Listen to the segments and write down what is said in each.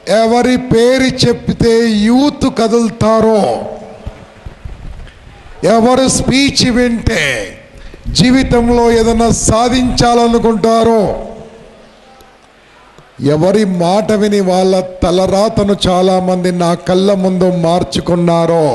ఎవరి పేరు చెప్తే యూత్ కదులుతారో ఎవరు స్పీచ్ వింటే జీవితంలో ఏదైనా సాధించాలనుకుంటారో ఎవరి మాట విని వాళ్ళ తలరాతను చాలామంది నా కళ్ళ ముందు మార్చుకున్నారో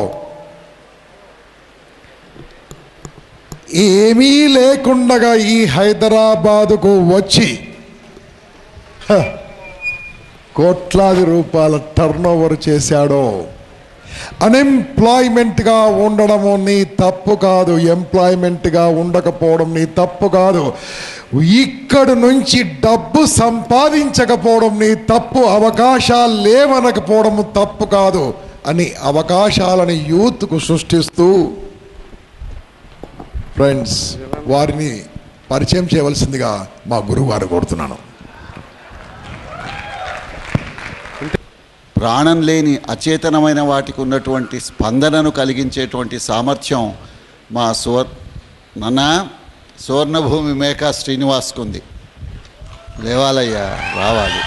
ఏమీ లేకుండగా ఈ హైదరాబాదుకు వచ్చి హ, కోట్లాది రూపాయల టర్న్ ఓవర్ చేశాడో అన్ఎంప్లాయ్మెంట్గా ఉండడము నీ తప్పు కాదు ఎంప్లాయ్మెంట్గా ఉండకపోవడం నీ తప్పు కాదు ఇక్కడి నుంచి డబ్బు సంపాదించకపోవడం నీ తప్పు అవకాశాలు లేవనకపోవడం తప్పు కాదు అని అవకాశాలని యూత్కు సృష్టిస్తూ ఫ్రెండ్స్ వారిని పరిచయం చేయవలసిందిగా మా గురువు గారు కోరుతున్నాను ప్రాణం లేని అచేతనమైన వాటికి ఉన్నటువంటి స్పందనను కలిగించేటువంటి సామర్థ్యం మా సువర్ నన్న సువర్ణభూమి మేకా శ్రీనివాస్కు ఉంది లేవాలయ్యా రావాలి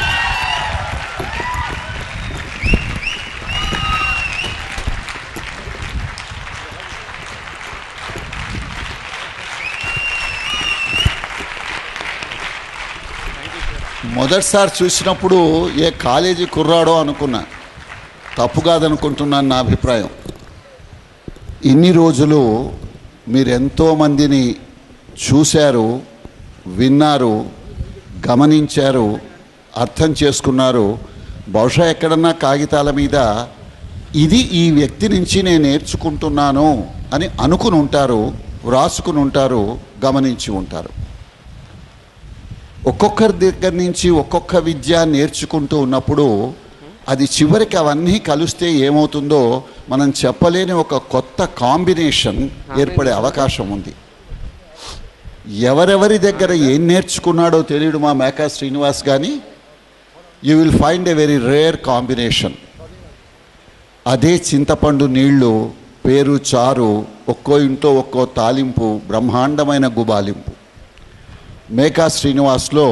మొదటిసారి చూసినప్పుడు ఏ కాలేజీ కుర్రాడో అనుకున్నా తప్పు కాదనుకుంటున్నాను నా అభిప్రాయం ఇన్ని రోజులు మీరు ఎంతోమందిని చూశారు విన్నారు గమనించారు అర్థం చేసుకున్నారు బహుశా ఎక్కడన్నా కాగితాల మీద ఇది ఈ వ్యక్తి నుంచి నేను నేర్చుకుంటున్నాను అని అనుకుని ఉంటారు వ్రాసుకుని ఉంటారు గమనించి ఉంటారు ఒక్కొక్కరి దగ్గర నుంచి ఒక్కొక్క విద్య నేర్చుకుంటూ ఉన్నప్పుడు అది చివరికి అవన్నీ కలిస్తే ఏమవుతుందో మనం చెప్పలేని ఒక కొత్త కాంబినేషన్ ఏర్పడే అవకాశం ఉంది ఎవరెవరి దగ్గర ఏం నేర్చుకున్నాడో తెలియడు మా మేకా శ్రీనివాస్ కానీ you will find a very rare combination అదే చింతపండు నీళ్లు పేరు చారు ఒక్కో ఇంట్లో ఒక్కో తాలింపు బ్రహ్మాండమైన గుబాలింపు మేకా శ్రీనివాస్లో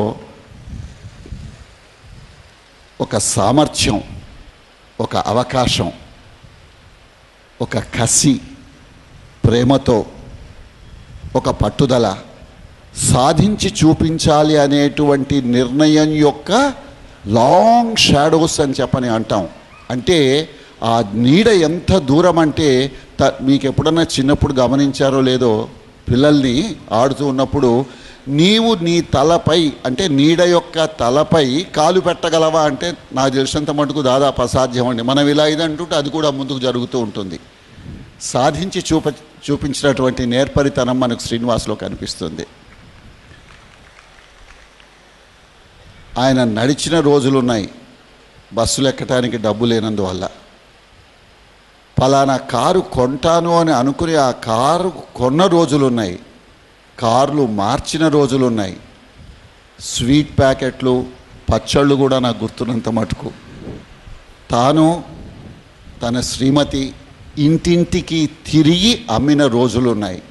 ఒక సామర్థ్యం ఒక అవకాశం ఒక కసి ప్రేమతో ఒక పట్టుదల సాధించి చూపించాలి అనేటువంటి నిర్ణయం యొక్క లాంగ్ షాడోస్ అని చెప్పని అంటాం అంటే ఆ నీడ ఎంత దూరం అంటే త మీకు ఎప్పుడన్నా చిన్నప్పుడు గమనించారో లేదో పిల్లల్ని ఆడుతూ ఉన్నప్పుడు నీవు నీ తలపై అంటే నీడ యొక్క తలపై కాలు పెట్టగలవా అంటే నాకు తెలిసినంత మటుకు దాదాపు అసాధ్యం అండి మనం ఇలా ఇదంటుంటే అది కూడా ముందుకు జరుగుతూ ఉంటుంది సాధించి చూప చూపించినటువంటి నేర్పరితనం మనకు శ్రీనివాస్లో కనిపిస్తుంది ఆయన నడిచిన రోజులున్నాయి బస్సులు ఎక్కడానికి డబ్బు లేనందువల్ల ఫలానా కారు కొంటాను అని అనుకుని ఆ కారు కొన్న రోజులున్నాయి కార్లు మార్చిన రోజులున్నాయి స్వీట్ ప్యాకెట్లు పచ్చళ్ళు కూడా నాకు గుర్తున్నంత మటుకు తాను తన శ్రీమతి ఇంటింటికి తిరిగి అమ్మిన రోజులున్నాయి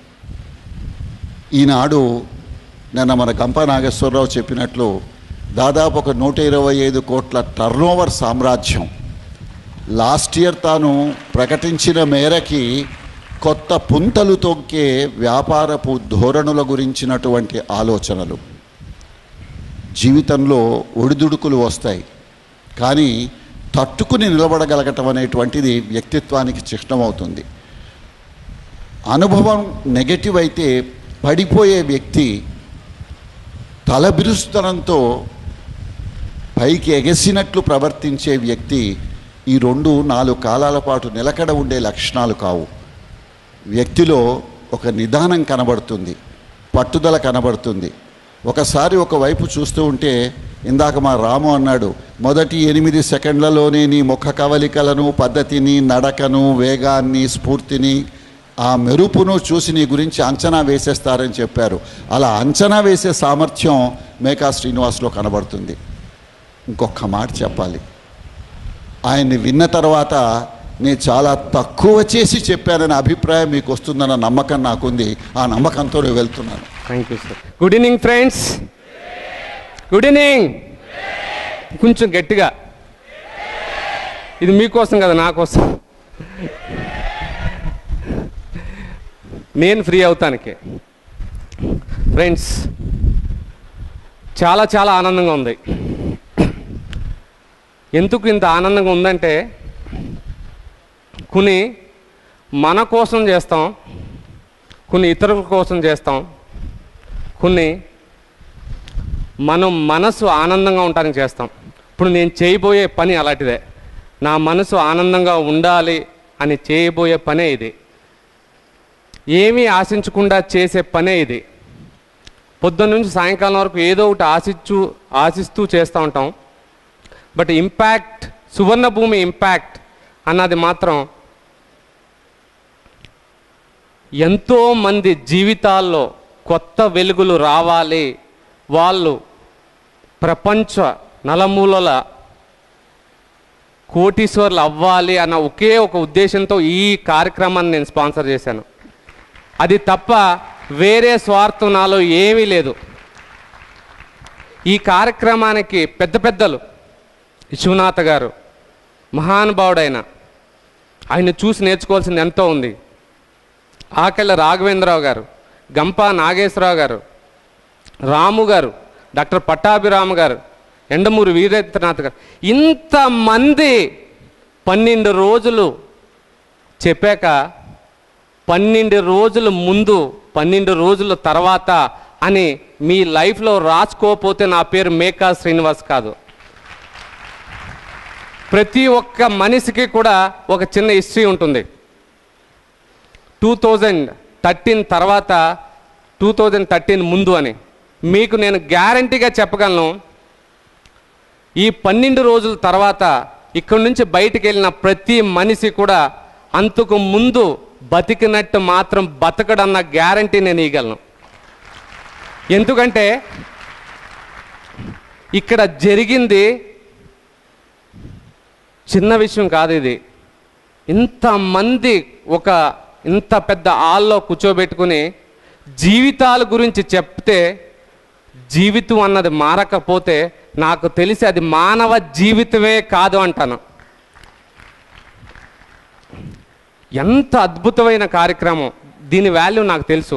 ఈనాడు నిన్న మన గంప నాగేశ్వరరావు చెప్పినట్లు దాదాపు ఒక నూట ఇరవై ఐదు కోట్ల టర్నోవర్ సామ్రాజ్యం లాస్ట్ ఇయర్ తాను ప్రకటించిన మేరకి కొత్త పుంతలు తొక్కే వ్యాపారపు ధోరణుల గురించినటువంటి ఆలోచనలు జీవితంలో ఒడిదుడుకులు వస్తాయి కానీ తట్టుకుని నిలబడగలగటం అనేటువంటిది వ్యక్తిత్వానికి చిహ్నమవుతుంది అనుభవం నెగటివ్ అయితే పడిపోయే వ్యక్తి తలబిరుస్తనంతో పైకి ఎగసినట్లు ప్రవర్తించే వ్యక్తి ఈ రెండు నాలుగు కాలాల పాటు నిలకడ ఉండే లక్షణాలు కావు వ్యక్తిలో ఒక నిదానం కనబడుతుంది పట్టుదల కనబడుతుంది ఒకసారి ఒకవైపు చూస్తూ ఉంటే ఇందాక మా రాము అన్నాడు మొదటి ఎనిమిది సెకండ్లలోనే నీ ముఖ కవలికలను పద్ధతిని నడకను వేగాన్ని స్ఫూర్తిని ఆ మెరుపును చూసి నీ గురించి అంచనా వేసేస్తారని చెప్పారు అలా అంచనా వేసే సామర్థ్యం మేకా శ్రీనివాస్లో కనబడుతుంది ఇంకొక మాట చెప్పాలి ఆయన్ని విన్న తర్వాత నేను చాలా తక్కువ చేసి చెప్పాననే అభిప్రాయం మీకు వస్తుందన్న నమ్మకం నాకుంది ఆ నమ్మకంతో నేను వెళ్తున్నాను thank you sir good evening friends good evening కొంచెం గట్టిగా ఇది మీకోసం కదా నా కోసం నేను ఫ్రీ అవుతానికి ఫ్రెండ్స్ చాలా చాలా ఆనందంగా ఉంది ఎందుకు ఇంత ఆనందంగా ఉందంటే కొన్ని మన కోసం చేస్తాం కొన్ని ఇతరుల కోసం చేస్తాం కొన్ని మనం మనసు ఆనందంగా ఉండడానికి చేస్తాం ఇప్పుడు నేను చేయబోయే పని అలాంటిదే నా మనసు ఆనందంగా ఉండాలి అని చేయబోయే పనే ఇది ఏమీ ఆశించకుండా చేసే పనే ఇది పొద్దున్న నుంచి సాయంకాలం వరకు ఏదో ఒకటి ఆశించు ఆశిస్తూ చేస్తూ ఉంటాం బట్ ఇంపాక్ట్ సువర్ణ భూమి ఇంపాక్ట్ అన్నది మాత్రం ఎంతో మంది జీవితాల్లో కొత్త వెలుగులు రావాలి వాళ్ళు ప్రపంచ నలమూలల కోటీశ్వర్లు అవ్వాలి అన్న ఒకే ఒక ఉద్దేశంతో ఈ కార్యక్రమాన్ని నేను స్పాన్సర్ చేశాను అది తప్ప వేరే స్వార్థం నాలో ఏమీ లేదు ఈ కార్యక్రమానికి పెద్ద పెద్దలు విశ్వనాథ గారు మహానుభావుడైన ఆయన చూసి నేర్చుకోవాల్సింది ఎంతో ఉంది ఆకెళ్ళ రాఘవేంద్రరావు గారు గంపా నాగేశ్వరరావు గారు రాము గారు డాక్టర్ పట్టాభిరామ గారు ఎండమూరి వీరేంద్రనాథ్ గారు ఇంతమంది పన్నెండు రోజులు చెప్పాక పన్నెండు రోజుల ముందు పన్నెండు రోజుల తర్వాత అని మీ లైఫ్లో రాసుకోకపోతే నా పేరు మేకా శ్రీనివాస్ కాదు ప్రతి ఒక్క మనిషికి కూడా ఒక చిన్న హిస్టరీ ఉంటుంది టూ థౌజండ్ థర్టీన్ తర్వాత టూ థౌజండ్ థర్టీన్ ముందు అని మీకు నేను గ్యారంటీగా చెప్పగలను ఈ పన్నెండు రోజుల తర్వాత ఇక్కడి నుంచి బయటికి వెళ్ళిన ప్రతి మనిషి కూడా అంతకు ముందు బతికినట్టు మాత్రం బతకడన్న గ్యారంటీ నేను ఇవ్వగలను ఎందుకంటే ఇక్కడ జరిగింది చిన్న విషయం కాదు ఇది ఇంతమంది ఒక ఇంత పెద్ద హాల్లో కూర్చోబెట్టుకుని జీవితాల గురించి చెప్తే జీవితం అన్నది మారకపోతే నాకు తెలిసి అది మానవ జీవితమే కాదు అంటాను ఎంత అద్భుతమైన కార్యక్రమం దీని వాల్యూ నాకు తెలుసు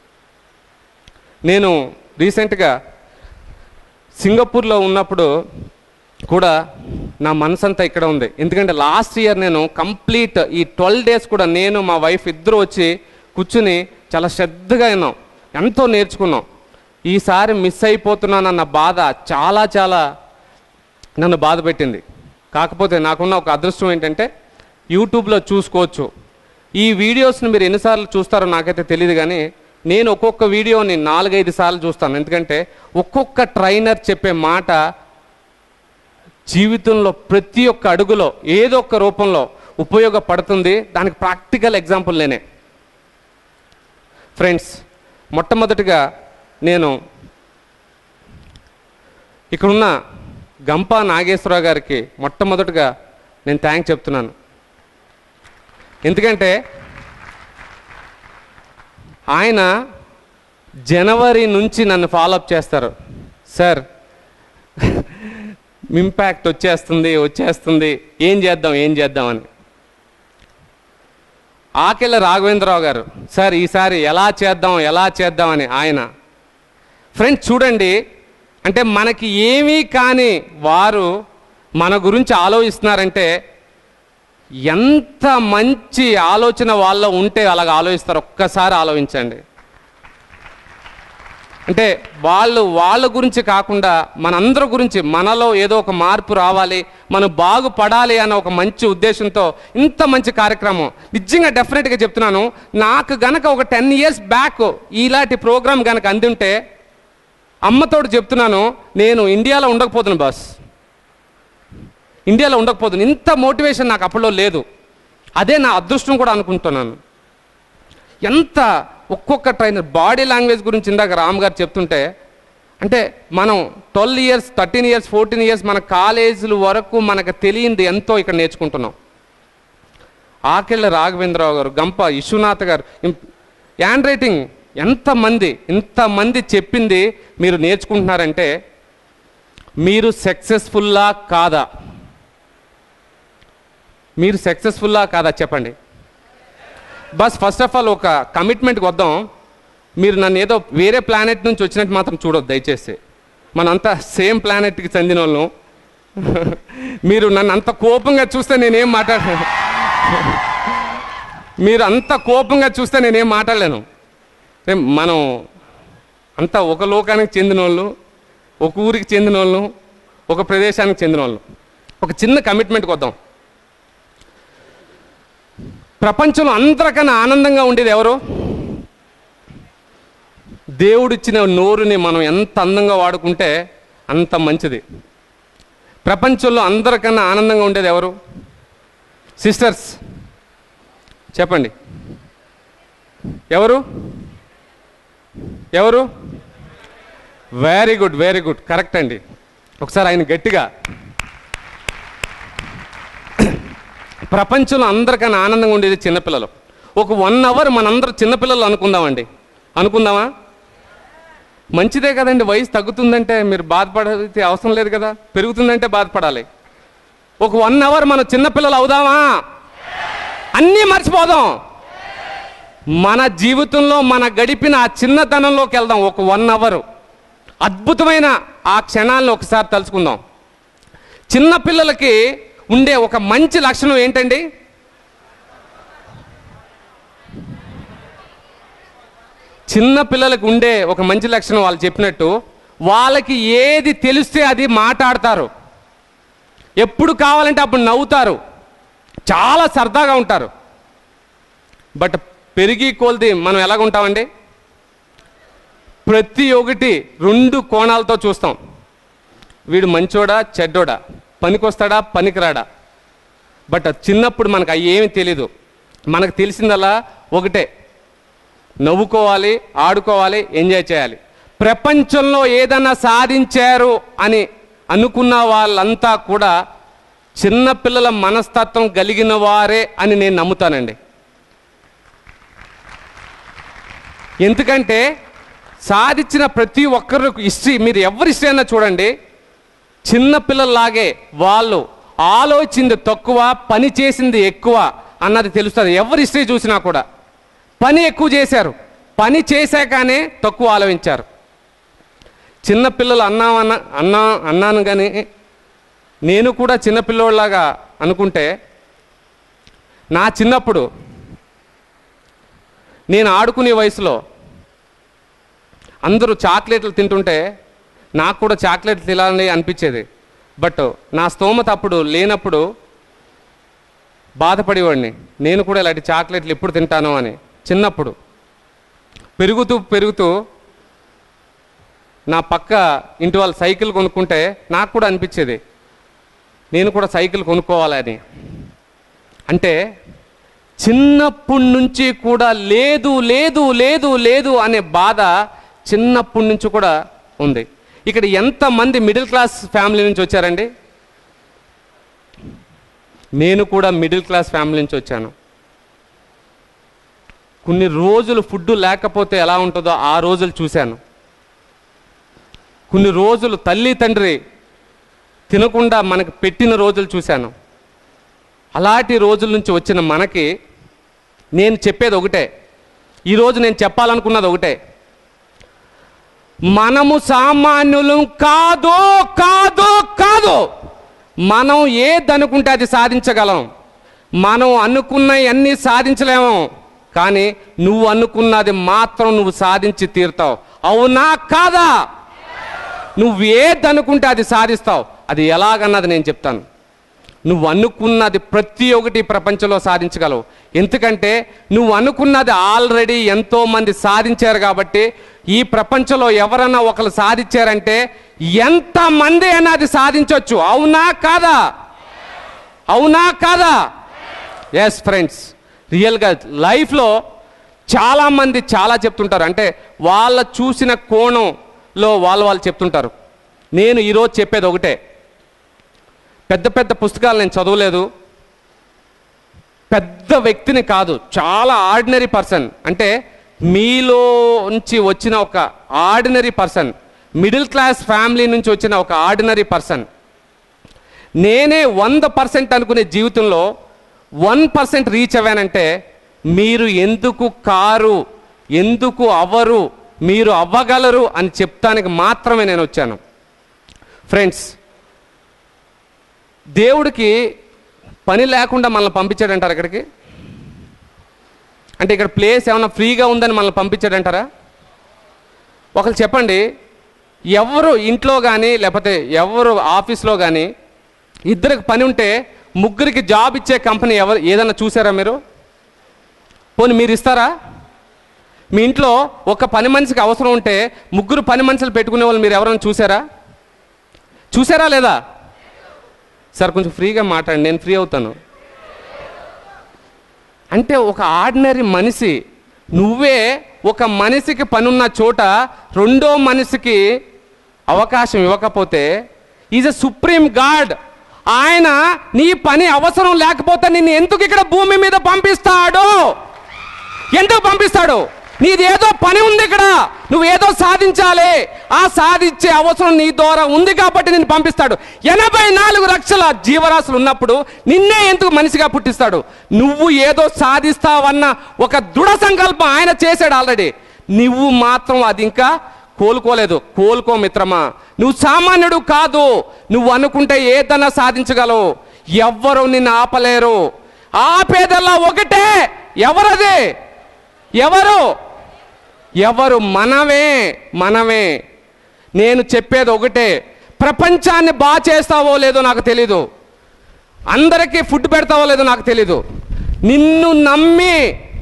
నేను రీసెంట్గా సింగపూర్లో ఉన్నప్పుడు కూడా నా మనసంతా ఇక్కడ ఉంది ఎందుకంటే లాస్ట్ ఇయర్ నేను కంప్లీట్ ఈ ట్వెల్వ్ డేస్ కూడా నేను మా వైఫ్ ఇద్దరు వచ్చి కూర్చుని చాలా శ్రద్ధగా విన్నాం ఎంతో నేర్చుకున్నాం ఈసారి మిస్ అయిపోతున్నానన్న బాధ చాలా చాలా నన్ను బాధ పెట్టింది కాకపోతే నాకున్న ఒక అదృష్టం ఏంటంటే యూట్యూబ్లో చూసుకోవచ్చు ఈ వీడియోస్ని మీరు ఎన్నిసార్లు చూస్తారో నాకైతే తెలియదు కానీ నేను ఒక్కొక్క వీడియోని నాలుగైదు సార్లు చూస్తాను ఎందుకంటే ఒక్కొక్క ట్రైనర్ చెప్పే మాట జీవితంలో ప్రతి ఒక్క అడుగులో ఏదో ఒక రూపంలో ఉపయోగపడుతుంది దానికి ప్రాక్టికల్ ఎగ్జాంపుల్ నేనే ఫ్రెండ్స్ మొట్టమొదటిగా నేను ఇక్కడున్న గంపా నాగేశ్వరరావు గారికి మొట్టమొదటిగా నేను థ్యాంక్ చెప్తున్నాను ఎందుకంటే ఆయన జనవరి నుంచి నన్ను ఫాలోఅప్ చేస్తారు సార్ ఇంపాక్ట్ వచ్చేస్తుంది వచ్చేస్తుంది ఏం చేద్దాం ఏం చేద్దాం అని ఆకెళ్ళ రాఘవేంద్రరావు గారు సార్ ఈసారి ఎలా చేద్దాం ఎలా చేద్దామని ఆయన ఫ్రెండ్స్ చూడండి అంటే మనకి ఏమీ కాని వారు మన గురించి ఆలోచిస్తున్నారంటే ఎంత మంచి ఆలోచన వాళ్ళ ఉంటే అలాగ ఆలోచిస్తారు ఒక్కసారి ఆలోచించండి అంటే వాళ్ళు వాళ్ళ గురించి కాకుండా మనందరి గురించి మనలో ఏదో ఒక మార్పు రావాలి మనం బాగుపడాలి అన్న ఒక మంచి ఉద్దేశంతో ఇంత మంచి కార్యక్రమం నిజంగా డెఫినెట్గా చెప్తున్నాను నాకు గనక ఒక టెన్ ఇయర్స్ బ్యాక్ ఇలాంటి ప్రోగ్రామ్ గనక అందింటే అమ్మతోడు చెప్తున్నాను నేను ఇండియాలో ఉండకపోతున్నాను బాస్ ఇండియాలో ఉండకపోతున్నాను ఇంత మోటివేషన్ నాకు అప్పట్లో లేదు అదే నా అదృష్టం కూడా అనుకుంటున్నాను ఎంత ఒక్కొక్క ట్రైనర్ బాడీ లాంగ్వేజ్ గురించి ఇందాక రామ్ గారు చెప్తుంటే అంటే మనం twelve years thirteen years fourteen years మన కాలేజీల వరకు మనకు తెలియంది ఎంతో ఇక్కడ నేర్చుకుంటున్నాం ఆకెళ్ళ రాఘవేంద్రరావు గారు గంప విశ్వనాథ్ గారు హ్యాండ్ రైటింగ్ ఎంతమంది ఇంతమంది చెప్పింది మీరు నేర్చుకుంటున్నారంటే మీరు సక్సెస్ఫుల్లా కాదా మీరు సక్సెస్ఫుల్లా కాదా చెప్పండి బస్ ఫస్ట్ ఆఫ్ ఆల్ ఒక కమిట్మెంట్కి వద్దాం మీరు నన్ను ఏదో వేరే ప్లానెట్ నుంచి వచ్చినట్టు మాత్రం చూడొద్దు దయచేసి మనంతా సేమ్ ప్లానెట్కి చెందిన వాళ్ళం మీరు నన్ను అంత కోపంగా చూస్తే నేనేం మాట్లాడ మీరు అంత కోపంగా చూస్తే నేనేం మాట్లాడలేను అంటే మనం అంతా ఒక లోకానికి చెందిన వాళ్ళు ఒక ఊరికి చెందిన వాళ్ళు ఒక ప్రదేశానికి చెందిన వాళ్ళు ఒక చిన్న కమిట్మెంట్కి వద్దాం ప్రపంచంలో అందరికన్నా ఆనందంగా ఉండేది ఎవరు దేవుడిచ్చిన నోరుని మనం ఎంత అందంగా వాడుకుంటే అంత మంచిది ప్రపంచంలో అందరికన్నా ఆనందంగా ఉండేది ఎవరు సిస్టర్స్ చెప్పండి ఎవరు ఎవరు very good very good correct అండి ఒకసారి ఆయన గట్టిగా ప్రపంచంలో అందరికన్నా ఆనందంగా ఉండేది చిన్నపిల్లలు ఒక వన్ అవర్ మనందరూ చిన్నపిల్లలు అనుకుందామండి అనుకుందామా మంచిదే కదండి వయసు తగ్గుతుందంటే మీరు బాధపడే అవసరం లేదు కదా పెరుగుతుందంటే బాధపడాలి ఒక వన్ అవర్ మనం చిన్నపిల్లలు అవుదామా అన్నీ మర్చిపోదాం మన జీవితంలో మన గడిపిన ఆ చిన్నతనంలోకి వెళ్దాం ఒక వన్ అవర్ అద్భుతమైన ఆ క్షణాలను ఒకసారి తలుచుకుందాం చిన్నపిల్లలకి ఉండే ఒక మంచి లక్షణం ఏంటండి చిన్న పిల్లలకు ఉండే ఒక మంచి లక్షణం వాళ్ళు చెప్పినట్టు వాళ్ళకి ఏది తెలిస్తే అది మాట్లాడతారు ఎప్పుడు కావాలంటే అప్పుడు నవ్వుతారు చాలా సరదాగా ఉంటారు బట్ పెరిగి కోల్ది మనం ఎలాగ ఉంటామండి ప్రతి ఒక్కటి రెండు కోణాలతో చూస్తాం వీడు మంచోడా చెడ్డోడా పనికొస్తాడా పనికిరాడా బట్ చిన్నప్పుడు మనకు అవి ఏమీ తెలీదు మనకు తెలిసిందల్లా ఒకటే నవ్వుకోవాలి ఆడుకోవాలి ఎంజాయ్ చేయాలి ప్రపంచంలో ఏదైనా సాధించారు అని అనుకున్న వాళ్ళంతా కూడా చిన్నపిల్లల మనస్తత్వం కలిగిన వారే అని నేను నమ్ముతానండి ఎందుకంటే సాధించిన ప్రతి ఒక్కరు హిస్టరీ మీరు ఎవరి హిస్టరీ అయినా చూడండి చిన్నపిల్లల్లాగే వాళ్ళు ఆలోచింది తక్కువ పని చేసింది ఎక్కువ అన్నది తెలుస్తుంది ఎవరి హిస్టరీ చూసినా కూడా పని ఎక్కువ చేశారు పని చేశాకనే తక్కువ ఆలోచించారు చిన్నపిల్లలు అన్నామన్న అన్నా అన్నాను కానీ నేను కూడా చిన్నపిల్లోళ్ళలాగా అనుకుంటే నా చిన్నప్పుడు నేను ఆడుకునే వయసులో అందరూ చాక్లెట్లు తింటుంటే నాకు కూడా చాక్లెట్లు తినాలని అనిపించేది బట్ నా స్తోమత అప్పుడు లేనప్పుడు బాధపడేవాడిని నేను కూడా ఇలాంటి చాక్లెట్లు ఎప్పుడు తింటాను అని చిన్నప్పుడు పెరుగుతూ పెరుగుతూ నా పక్క ఇంటి వాళ్ళు సైకిల్ కొనుక్కుంటే నాకు కూడా అనిపించేది నేను కూడా సైకిల్ కొనుక్కోవాలని అంటే చిన్నప్పటి నుంచి కూడా లేదు లేదు లేదు లేదు అనే బాధ చిన్నప్పటి నుంచి కూడా ఉంది ఇక్కడ ఎంతమంది మిడిల్ క్లాస్ ఫ్యామిలీ నుంచి వచ్చారండి నేను కూడా మిడిల్ క్లాస్ ఫ్యామిలీ నుంచి వచ్చాను కొన్ని రోజులు ఫుడ్ లేకపోతే ఎలా ఉంటుందో ఆ రోజులు చూశాను కొన్ని రోజులు తల్లి తండ్రి తినకుండా మనకు పెట్టిన రోజులు చూశాను అలాంటి రోజుల నుంచి వచ్చిన మనకి నేను చెప్పేది ఒకటే ఈరోజు నేను చెప్పాలనుకున్నది ఒకటే మనము సామాన్యులం కాదు కాదు కాదు మనం ఏది అనుకుంటే అది సాధించగలం మనం అనుకున్నవన్నీ సాధించలేము కానీ నువ్వు అనుకున్నది మాత్రం నువ్వు సాధించి తీరుతావు అవునా కాదా నువ్వు ఏది అనుకుంటే అది సాధిస్తావు అది ఎలాగన్నది నేను చెప్తాను నువ్వు అనుకున్నది ప్రతి ఒక్కటి ఈ ప్రపంచంలో సాధించగలవు ఎందుకంటే నువ్వు అనుకున్నది ఆల్రెడీ ఎంతో మంది సాధించారు కాబట్టి ఈ ప్రపంచంలో ఎవరన్నా ఒకరు సాధించారంటే ఎంతమంది అయినా అది సాధించవచ్చు అవునా కాదా అవునా కాదా ఎస్ ఫ్రెండ్స్ రియల్గా లైఫ్లో చాలామంది చాలా చెప్తుంటారు అంటే వాళ్ళ చూసిన కోణంలో వాళ్ళు వాళ్ళు చెప్తుంటారు నేను ఈరోజు చెప్పేది ఒకటే పెద్ద పెద్ద పుస్తకాలు నేను చదవలేదు పెద్ద వ్యక్తిని కాదు చాలా ఆర్డినరీ పర్సన్ అంటే మీలోంచి వచ్చిన ఒక ordinary person middle class family నుంచి వచ్చిన ఒక ఆర్డినరీ పర్సన్ నేనే వంద పర్సెంట్ అనుకునే జీవితంలో వన్ పర్సెంట్ రీచ్ అవ్వానంటే మీరు ఎందుకు కారు ఎందుకు అవ్వరు మీరు అవ్వగలరు అని చెప్తానికి మాత్రమే నేను వచ్చాను ఫ్రెండ్స్ దేవుడికి పని లేకుండా మనల్ని పంపించాడంటారు ఇక్కడికి అంటే ఇక్కడ ప్లేస్ ఏమైనా ఫ్రీగా ఉందని మనల్ని పంపించాడంటారా ఒకరు చెప్పండి ఎవరు ఇంట్లో కానీ లేకపోతే ఎవరు ఆఫీస్లో కానీ ఇద్దరికి పని ఉంటే ముగ్గురికి జాబ్ ఇచ్చే కంపెనీ ఎవరు ఏదైనా చూసారా మీరు పోనీ మీరు ఇస్తారా మీ ఇంట్లో ఒక పని మనిషికి అవసరం ఉంటే ముగ్గురు పని మనుషులు పెట్టుకునే వాళ్ళు మీరు ఎవరైనా చూసారా చూసారా లేదా సార్ కొంచెం ఫ్రీగా మాట్లాడండి నేను ఫ్రీ అవుతాను అంటే ఒక ఆర్డినరీ మనిషి నువ్వే ఒక మనిషికి పనున్న చోట రెండో మనిషికి అవకాశం ఇవ్వకపోతే ఈజ్ ఎ సుప్రీం గాడ్ ఆయన నీ పని అవసరం లేకపోతే నిన్ను ఎందుకు ఇక్కడ భూమి మీద పంపిస్తాడు ఎందుకు పంపిస్తాడు నీదేదో పని ఉంది ఇక్కడ నువ్వు ఏదో సాధించాలి ఆ సాధించే అవసరం నీ ద్వారా ఉంది కాబట్టి నేను పంపిస్తాడు ఎనభై నాలుగు లక్షల జీవరాశులు ఉన్నప్పుడు నిన్నే ఎందుకు మనిషిగా పుట్టిస్తాడు నువ్వు ఏదో సాధిస్తావన్న ఒక దృఢ సంకల్పం ఆయన చేశాడు ఆల్రెడీ నువ్వు మాత్రం అది ఇంకా కోలుకోలేదు కోలుకో మిత్రమా నువ్వు సామాన్యుడు కాదు నువ్వు అనుకుంటే ఏదన్నా సాధించగలవు ఎవ్వరు నిన్ను ఆపలేరు ఆపేదల్లా ఒకటే ఎవరది ఎవరు ఎవరు మనమే మనమే నేను చెప్పేది ఒకటే ప్రపంచాన్ని బాగా చేస్తావో లేదో నాకు తెలీదు అందరికీ ఫుడ్ పెడతావో లేదో నాకు తెలీదు నిన్ను నమ్మి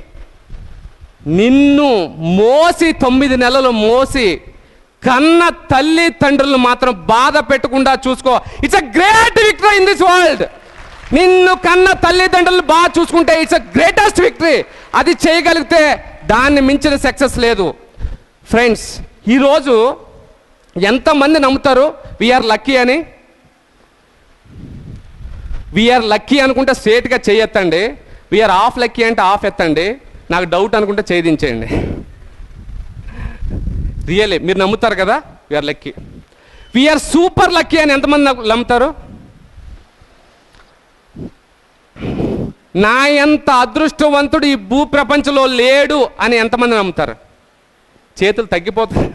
నిన్ను మోసి తొమ్మిది నెలలు మోసి కన్న తల్లి తండ్రులను మాత్రం బాధ పెట్టకుండా చూసుకో it's a great victory in this world నిన్ను కన్న తల్లిదండ్రులు బాగా చూసుకుంటే ఇట్స్ అ గ్రేటెస్ట్ విక్టరీ అది చేయగలిగితే దాన్ని మించిన సక్సెస్ లేదు ఫ్రెండ్స్ ఈరోజు ఎంతమంది నమ్ముతారు వీఆర్ లక్కీ అని వీఆర్ లక్కీ అనుకుంటే స్ట్రేట్గా చేయొత్తండి వీఆర్ ఆఫ్ లక్కీ అంటే ఆఫ్ ఎత్తండి నాకు డౌట్ అనుకుంటే చేయించేయండి రియలే మీరు నమ్ముతారు కదా we are lucky we are super lucky అని ఎంతమంది నమ్ము- నమ్ముతారు నా ఎంత అదృష్టవంతుడు ఈ భూ ప్రపంచంలో లేడు అని ఎంతమంది నమ్ముతారు చేతులు తగ్గిపోతాయి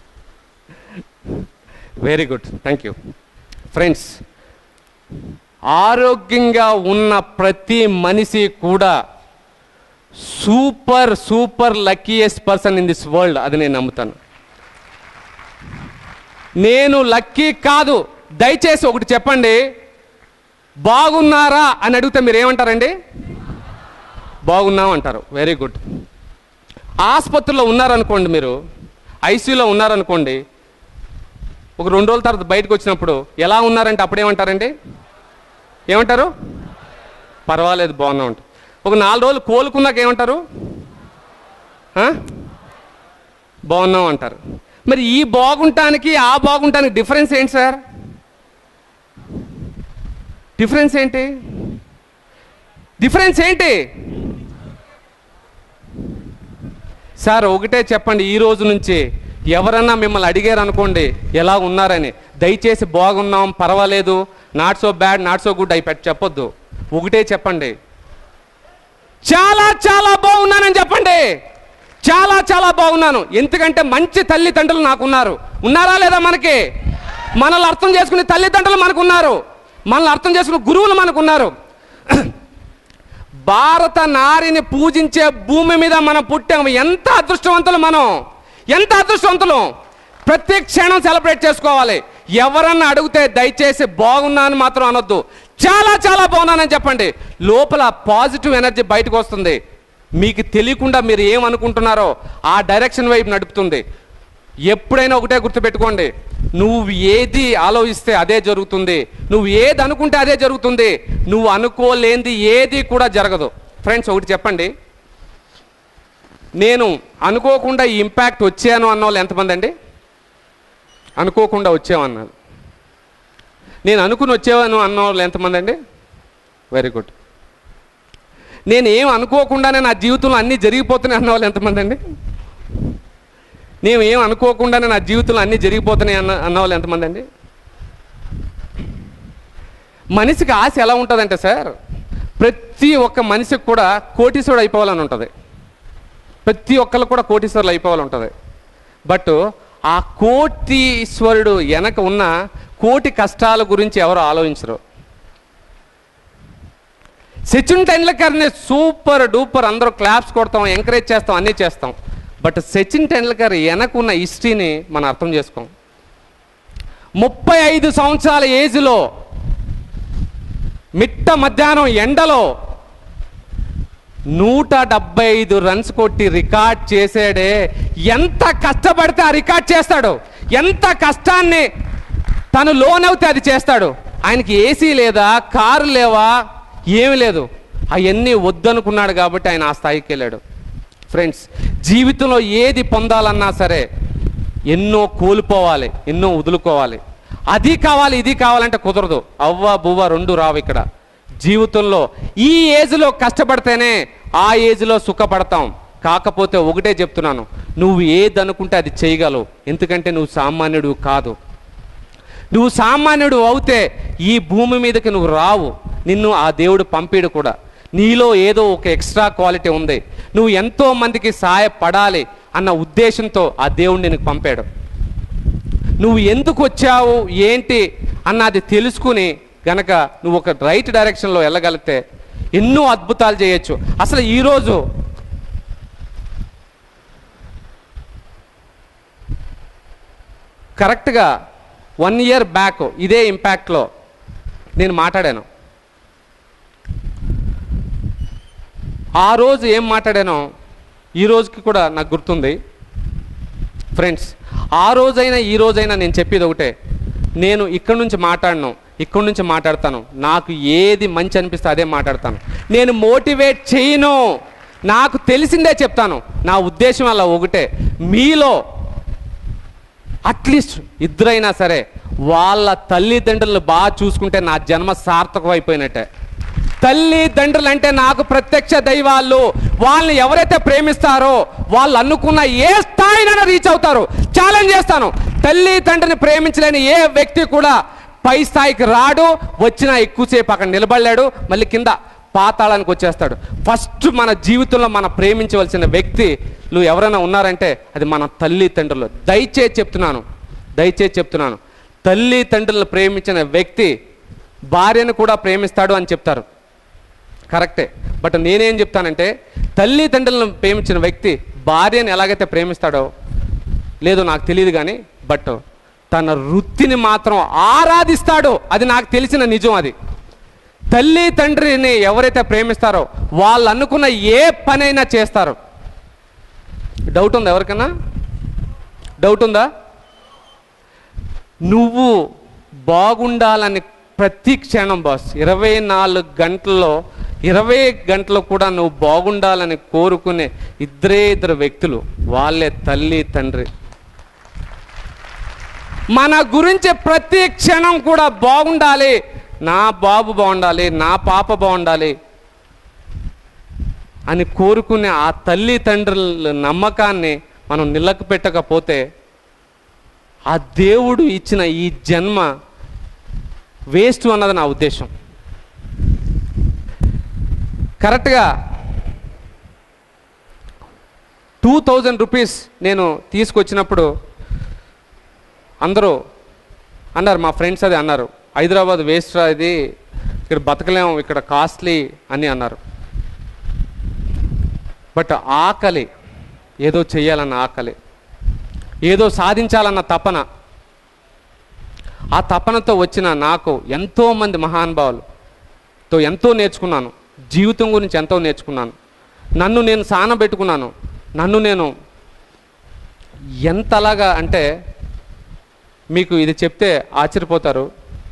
very good thank you friends ఆరోగ్యంగా ఉన్న ప్రతి మనిషి కూడా super super luckiest person in this world అది నేను నమ్ముతాను నేను లక్కీ కాదు దయచేసి ఒకటి చెప్పండి బాగున్నారా అని అడిగితే మీరు ఏమంటారండి బాగున్నాం అంటారు వెరీ గుడ్ ఆసుపత్రిలో ఉన్నారనుకోండి మీరు ఐసీయూలో ఉన్నారనుకోండి ఒక రెండు రోజుల తర్వాత బయటకు వచ్చినప్పుడు ఎలా ఉన్నారంటే అప్పుడు ఏమంటారండి ఏమంటారు పర్వాలేదు బాగున్నాం అంటారు ఒక నాలుగు రోజులు కోలుకున్నాక ఏమంటారు ఆ? బాగున్నాం అంటారు మరి ఈ బాగుంటానికి ఆ బాగుంటానికి డిఫరెన్స్ ఏంటి సార్ డిఫరెన్స్ ఏంటి డిఫరెన్స్ ఏంటి సార్ ఒకటే చెప్పండి ఈ రోజు నుంచి ఎవరన్నా మిమ్మల్ని అడిగారు అనుకోండి ఎలా ఉన్నారని దయచేసి బాగున్నాం పర్వాలేదు not so bad not so good అయి పెట్టి చెప్పొద్దు ఒకటే చెప్పండి చాలా చాలా బాగున్నానని చెప్పండి చాలా చాలా బాగున్నాను ఎందుకంటే మంచి తల్లిదండ్రులు నాకు ఉన్నారు ఉన్నారా లేదా మనకి మనల్ని అర్థం చేసుకునే తల్లిదండ్రులు మనకు ఉన్నారు మనల్ని అర్థం చేసుకునే గురువులు మనకు ఉన్నారు భారత నారిని పూజించే భూమి మీద మనం పుట్టాము ఎంత అదృష్టవంతులు మనం ఎంత అదృష్టవంతులు ప్రతి క్షణం సెలబ్రేట్ చేసుకోవాలి ఎవరన్నా అడిగితే దయచేసి బాగున్నాను మాత్రం అనొద్దు చాలా చాలా బాగున్నానని చెప్పండి లోపల పాజిటివ్ ఎనర్జీ బయటకు వస్తుంది మీకు తెలియకుండా మీరు ఏమనుకుంటున్నారో ఆ డైరెక్షన్ వైపు నడుపుతుంది ఎప్పుడైనా ఒకటే గుర్తుపెట్టుకోండి నువ్వు ఏది ఆలోచిస్తే అదే జరుగుతుంది నువ్వు ఏది అనుకుంటే అదే జరుగుతుంది నువ్వు అనుకోలేంది ఏది కూడా జరగదు ఫ్రెండ్స్ ఒకటి చెప్పండి నేను అనుకోకుండా ఈ ఇంపాక్ట్ వచ్చాను అన్న వాళ్ళు ఎంతమంది అండి అనుకోకుండా వచ్చామన్నారు నేను అనుకుని వచ్చేవాను అన్న వాళ్ళు ఎంతమంది అండి వెరీ గుడ్ నేను ఏం అనుకోకుండానే నా జీవితంలో అన్నీ జరిగిపోతున్నాయి అన్న వాళ్ళు ఎంతమంది అండి నేను ఏం అనుకోకుండానే నా జీవితంలో అన్నీ జరిగిపోతున్నాయి అన్న అన్న వాళ్ళు ఎంతమంది అండి మనిషికి ఆశ ఎలా ఉంటుందంటే సార్ ప్రతి ఒక్క మనిషికి కూడా కోటీశ్వరుడు అయిపోవాలని ఉంటుంది ప్రతి ఒక్కరు కూడా కోటీశ్వరులు అయిపోవాలని ఉంటుంది బట్ ఆ కోటీశ్వరుడు వెనక ఉన్న కోటి కష్టాల గురించి ఎవరు ఆలోచించరు సచిన్ టెండూల్కర్ని సూపర్ డూపర్ అందరూ క్లాప్స్ కొడతాం ఎంకరేజ్ చేస్తాం అన్నీ చేస్తాం బట్ సచిన్ టెండూల్కర్ వెనకున్న హిస్టరీని మనం అర్థం చేసుకోం ముప్పై ఐదు సంవత్సరాల ఏజ్లో మిట్ట మధ్యాహ్నం ఎండలో నూట డెబ్బై ఐదు రన్స్ కొట్టి రికార్డ్ చేసాడే ఎంత కష్టపడితే ఆ రికార్డ్ చేస్తాడు ఎంత కష్టాన్ని తను లోన్ అవుతే అది చేస్తాడు ఆయనకి ఏసీ లేదా కారు లేవా ఏమి లేదు అవన్నీ వద్దనుకున్నాడు కాబట్టి ఆయన ఆ స్థాయికి వెళ్ళాడు ఫ్రెండ్స్ జీవితంలో ఏది పొందాలన్నా సరే ఎన్నో కోల్పోవాలి ఎన్నో వదులుకోవాలి అది కావాలి ఇది కావాలంటే కుదరదు అవ్వ బువ్వ రెండు రావు ఇక్కడ జీవితంలో ఈ ఏజ్లో కష్టపడితేనే ఆ ఏజ్లో సుఖపడతాం కాకపోతే ఒకటే చెప్తున్నాను నువ్వు ఏది అనుకుంటే అది చేయగలవు ఎందుకంటే నువ్వు సామాన్యుడు కాదు నువ్వు సామాన్యుడు అవుతే ఈ భూమి మీదకి నువ్వు రావు నిన్ను ఆ దేవుడు పంపిడు కూడా నీలో ఏదో ఒక ఎక్స్ట్రా క్వాలిటీ ఉంది నువ్వు ఎంతో మందికి సహాయపడాలి అన్న ఉద్దేశంతో ఆ దేవుడు నీకు పంపాడు నువ్వు ఎందుకు వచ్చావు ఏంటి అన్నది తెలుసుకుని గనక నువ్వు ఒక రైట్ డైరెక్షన్లో వెళ్ళగలిగితే ఎన్నో అద్భుతాలు చేయొచ్చు అసలు ఈరోజు కరెక్ట్గా వన్ ఇయర్ బ్యాక్ ఇదే ఇంపాక్ట్లో నేను మాట్లాడాను ఆ రోజు ఏం మాట్లాడానో ఈ రోజుకి కూడా నాకు గుర్తుంది ఫ్రెండ్స్ ఆ రోజైనా ఈ రోజైనా నేను చెప్పేది ఒకటే నేను ఇక్కడ నుంచి మాట్లాడను ఇక్కడ నుంచి మాట్లాడతాను నాకు ఏది మంచి అనిపిస్తే అదే మాట్లాడతాను నేను మోటివేట్ చేయను నాకు తెలిసిందే చెప్తాను నా ఉద్దేశం అలా ఒకటే మీలో అట్లీస్ట్ ఇద్దరైనా సరే వాళ్ళ తల్లిదండ్రులు బాగా చూసుకుంటే నా జన్మ సార్థకం అయిపోయినట్టే తల్లిదండ్రులు అంటే నాకు ప్రత్యక్ష దైవాలు వాళ్ళని ఎవరైతే ప్రేమిస్తారో వాళ్ళు అనుకున్న ఏ స్థాయినైనా రీచ్ అవుతారు ఛాలెంజ్ చేస్తాను తల్లి తండ్రిని ప్రేమించలేని ఏ వ్యక్తి కూడా పై స్థాయికి రాడు వచ్చినా ఎక్కువసేపు అక్కడ నిలబడలేడు మళ్ళీ కింద పాతాళానికి వచ్చేస్తాడు ఫస్ట్ మన జీవితంలో మనం ప్రేమించవలసిన వ్యక్తులు ఎవరైనా ఉన్నారంటే అది మన తల్లిదండ్రులు దయచేసి చెప్తున్నాను దయచేసి చెప్తున్నాను తల్లిదండ్రులను ప్రేమించిన వ్యక్తి భార్యను కూడా ప్రేమిస్తాడు అని చెప్తారు కరెక్టే బట్ నేనేం చెప్తానంటే తల్లిదండ్రులను ప్రేమించిన వ్యక్తి భార్యను ఎలాగైతే ప్రేమిస్తాడో లేదో నాకు తెలియదు కానీ బట్ తన వృత్తిని మాత్రం ఆరాధిస్తాడో అది నాకు తెలిసిన నిజం అది తల్లి తండ్రిని ఎవరైతే ప్రేమిస్తారో వాళ్ళు అనుకున్న ఏ పనైనా చేస్తారు డౌట్ ఉందా ఎవరికన్నా డౌట్ ఉందా నువ్వు బాగుండాలని ప్రతి క్షణం బాస్ ఇరవై నాలుగు గంటల్లో ఇరవై గంటలు కూడా నువ్వు బాగుండాలని కోరుకునే ఇద్దరే ఇద్దరు వ్యక్తులు వాళ్ళే తల్లి తండ్రి మన గురించి ప్రతి క్షణం కూడా బాగుండాలి నా బాబు బాగుండాలి నా పాప బాగుండాలి అని కోరుకునే ఆ తల్లి తండ్రుల నమ్మకాన్ని మనం నిలక పెట్టకపోతే ఆ దేవుడు ఇచ్చిన ఈ జన్మ వేస్ట్ అన్నది నా ఉద్దేశం కరెక్ట్గా టూ థౌజండ్ రూపీస్ నేను తీసుకొచ్చినప్పుడు అందరూ అన్నారు మా ఫ్రెండ్స్ అది అన్నారు హైదరాబాద్ వేస్ట్ రా ఇది ఇక్కడ బతకలేము ఇక్కడ కాస్ట్లీ అని అన్నారు బట్ ఆకలి ఏదో చెయ్యాలన్న ఆకలి ఏదో సాధించాలన్న తపన ఆ తపనతో వచ్చిన నాకు ఎంతోమంది మహానుభావులతో ఎంతో నేర్చుకున్నాను జీవితం గురించి ఎంతో నేర్చుకున్నాను నన్ను నేను సానబెట్టుకున్నాను నన్ను నేను ఎంతలాగా అంటే మీకు ఇది చెప్తే ఆశ్చర్యపోతారు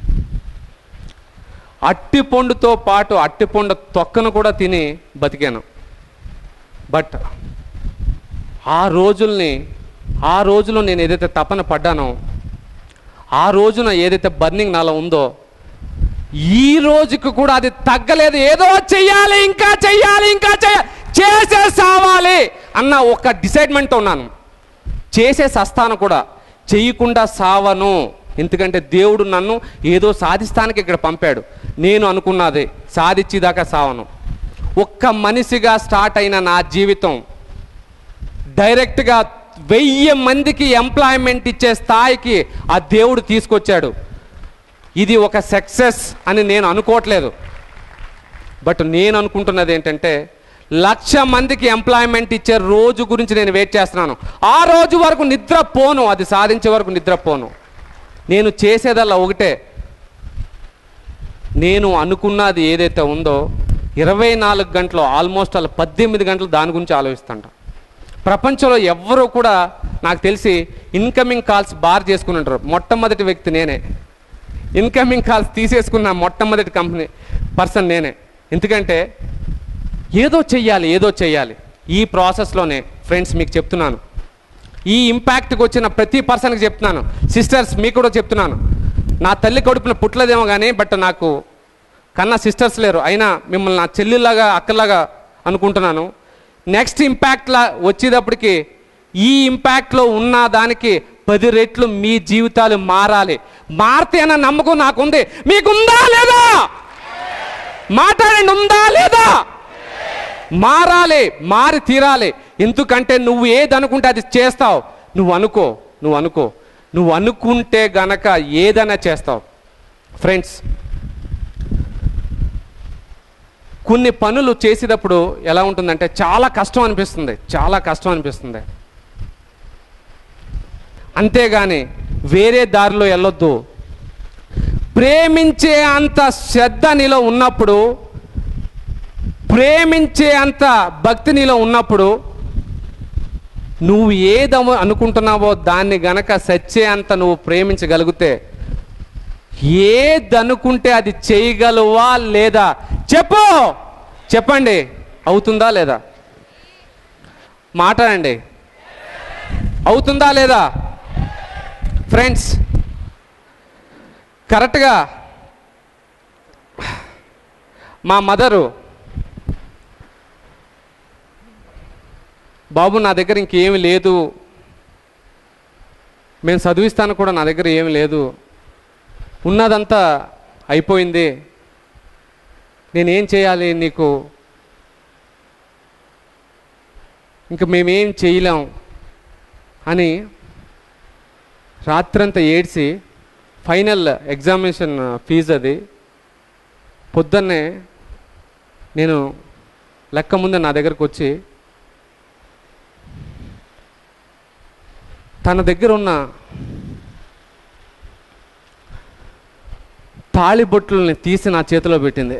అట్టిపండుతో పాటు అట్టిపండు తొక్కను కూడా తిని బతికాను బట్ ఆ రోజుల్ని ఆ రోజులో నేను ఏదైతే తపన పడ్డానో ఆ రోజున ఏదైతే బర్నింగ్ నాలో ఉందో ఈ రోజుకి కూడా అది తగ్గలేదు ఏదో చెయ్యాలి ఇంకా చెయ్యాలి ఇంకా చెయ్యాలి చేసే సావాలి అన్న ఒక డిసైడ్మెంట్తో ఉన్నాను చేసే సస్తాను కూడా చెయ్యకుండా సావను ఎందుకంటే దేవుడు నన్ను ఏదో సాధిస్తానికి ఇక్కడ పంపాడు నేను అనుకున్నది సాధించేదాకా సావను ఒక్క మనిషిగా స్టార్ట్ అయిన నా జీవితం డైరెక్ట్గా వెయ్యి మందికి ఎంప్లాయ్మెంట్ ఇచ్చే స్థాయికి ఆ దేవుడు తీసుకొచ్చాడు ఇది ఒక సక్సెస్ అని నేను అనుకోవట్లేదు బట్ నేను అనుకుంటున్నది ఏంటంటే లక్ష మందికి ఎంప్లాయ్మెంట్ ఇచ్చే రోజు గురించి నేను వెయిట్ చేస్తున్నాను ఆ రోజు వరకు నిద్ర పోను అది సాధించే వరకు నిద్ర పోను నేను చేసేదల్లా ఒకటే నేను అనుకున్నది ఏదైతే ఉందో ఇరవై నాలుగు గంటలు ఆల్మోస్ట్ అలా పద్దెనిమిది గంటలు దాని గురించి ఆలోచిస్తాంట ప్రపంచంలో ఎవ్వరూ కూడా నాకు తెలిసి ఇన్కమింగ్ కాల్స్ బార్ చేసుకుని ఉంటారు మొట్టమొదటి వ్యక్తి నేనే ఇన్కమింగ్ కాల్స్ తీసేసుకున్న మొట్టమొదటి కంపెనీ పర్సన్ నేనే ఎందుకంటే ఏదో చెయ్యాలి ఏదో చెయ్యాలి ఈ ప్రాసెస్లోనే ఫ్రెండ్స్ మీకు చెప్తున్నాను ఈ ఇంపాక్ట్కి వచ్చిన ప్రతి పర్సన్కి చెప్తున్నాను సిస్టర్స్ మీకు కూడా చెప్తున్నాను నా తల్లి కడుపున పుట్టలేదేమో కానీ బట్ నాకు కన్నా సిస్టర్స్ లేరు అయినా మిమ్మల్ని నా చెల్లిలాగా అక్కలాగా అనుకుంటున్నాను నెక్స్ట్ ఇంపాక్ట్లా వచ్చేటప్పటికి ఈ ఇంపాక్ట్లో ఉన్న దానికి పది రెట్లు మీ జీవితాలు మారాలి మారితే అన్న నమ్మకం నాకుంది మీకుందా లేదా మాట్లాడండి ఉందా లేదా మారాలి మారి తీరాలి ఎందుకంటే నువ్వు ఏది అనుకుంటే అది చేస్తావు నువ్వు అనుకో నువ్వు అనుకో నువ్వు అనుకుంటే గనక ఏదైనా చేస్తావు ఫ్రెండ్స్ కొన్ని పనులు చేసేటప్పుడు ఎలా ఉంటుందంటే చాలా కష్టం అనిపిస్తుంది చాలా కష్టం అనిపిస్తుంది అంతేగాని వేరే దారిలో వెళ్ళొద్దు ప్రేమించే అంత శ్రద్ధ నీలో ఉన్నప్పుడు ప్రేమించే అంత భక్తి నీలో ఉన్నప్పుడు నువ్వు ఏదము అనుకుంటున్నావో దాన్ని గనక సచ్చే అంత నువ్వు ప్రేమించగలిగితే ఏదనుకుంటే అది చేయగలవా లేదా చెప్పు చెప్పండి అవుతుందా లేదా మాట్లాడండి అవుతుందా లేదా ఫ్రెండ్స్ కరెక్ట్గా మా మదరు బాబు నా దగ్గర ఇంకేమి లేదు మేము చదివిస్తాను కూడా నా దగ్గర ఏమి లేదు ఉన్నదంతా అయిపోయింది నేనేం చేయాలి నీకు ఇంక మేమేం చేయలేం అని రాత్రంతా ఏడ్చి ఫైనల్ ఎగ్జామినేషన్ ఫీజు అది పొద్దున్నే నేను లెక్క ముందే నా దగ్గరకు వచ్చి తన దగ్గర ఉన్న తాళిబొట్లని తీసి నా చేతిలో పెట్టింది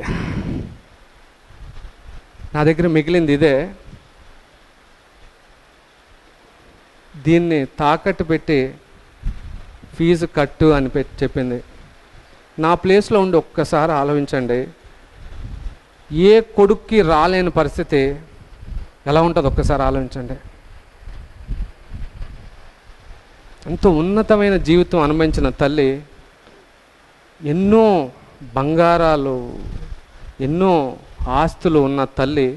నా దగ్గర మిగిలింది ఇదే దీన్ని తాకట్టు పెట్టి ఫీజు కట్టు అని పెట్టి చెప్పింది నా ప్లేస్లో ఉండి ఒక్కసారి ఆలోచించండి ఏ కొడుక్కి రాలేని పరిస్థితి ఎలా ఉంటుంది ఒక్కసారి ఆలోచించండి ఎంతో ఉన్నతమైన జీవితం అనుభవించిన తల్లి ఎన్నో బంగారాలు ఎన్నో ఆస్తులు ఉన్న తల్లి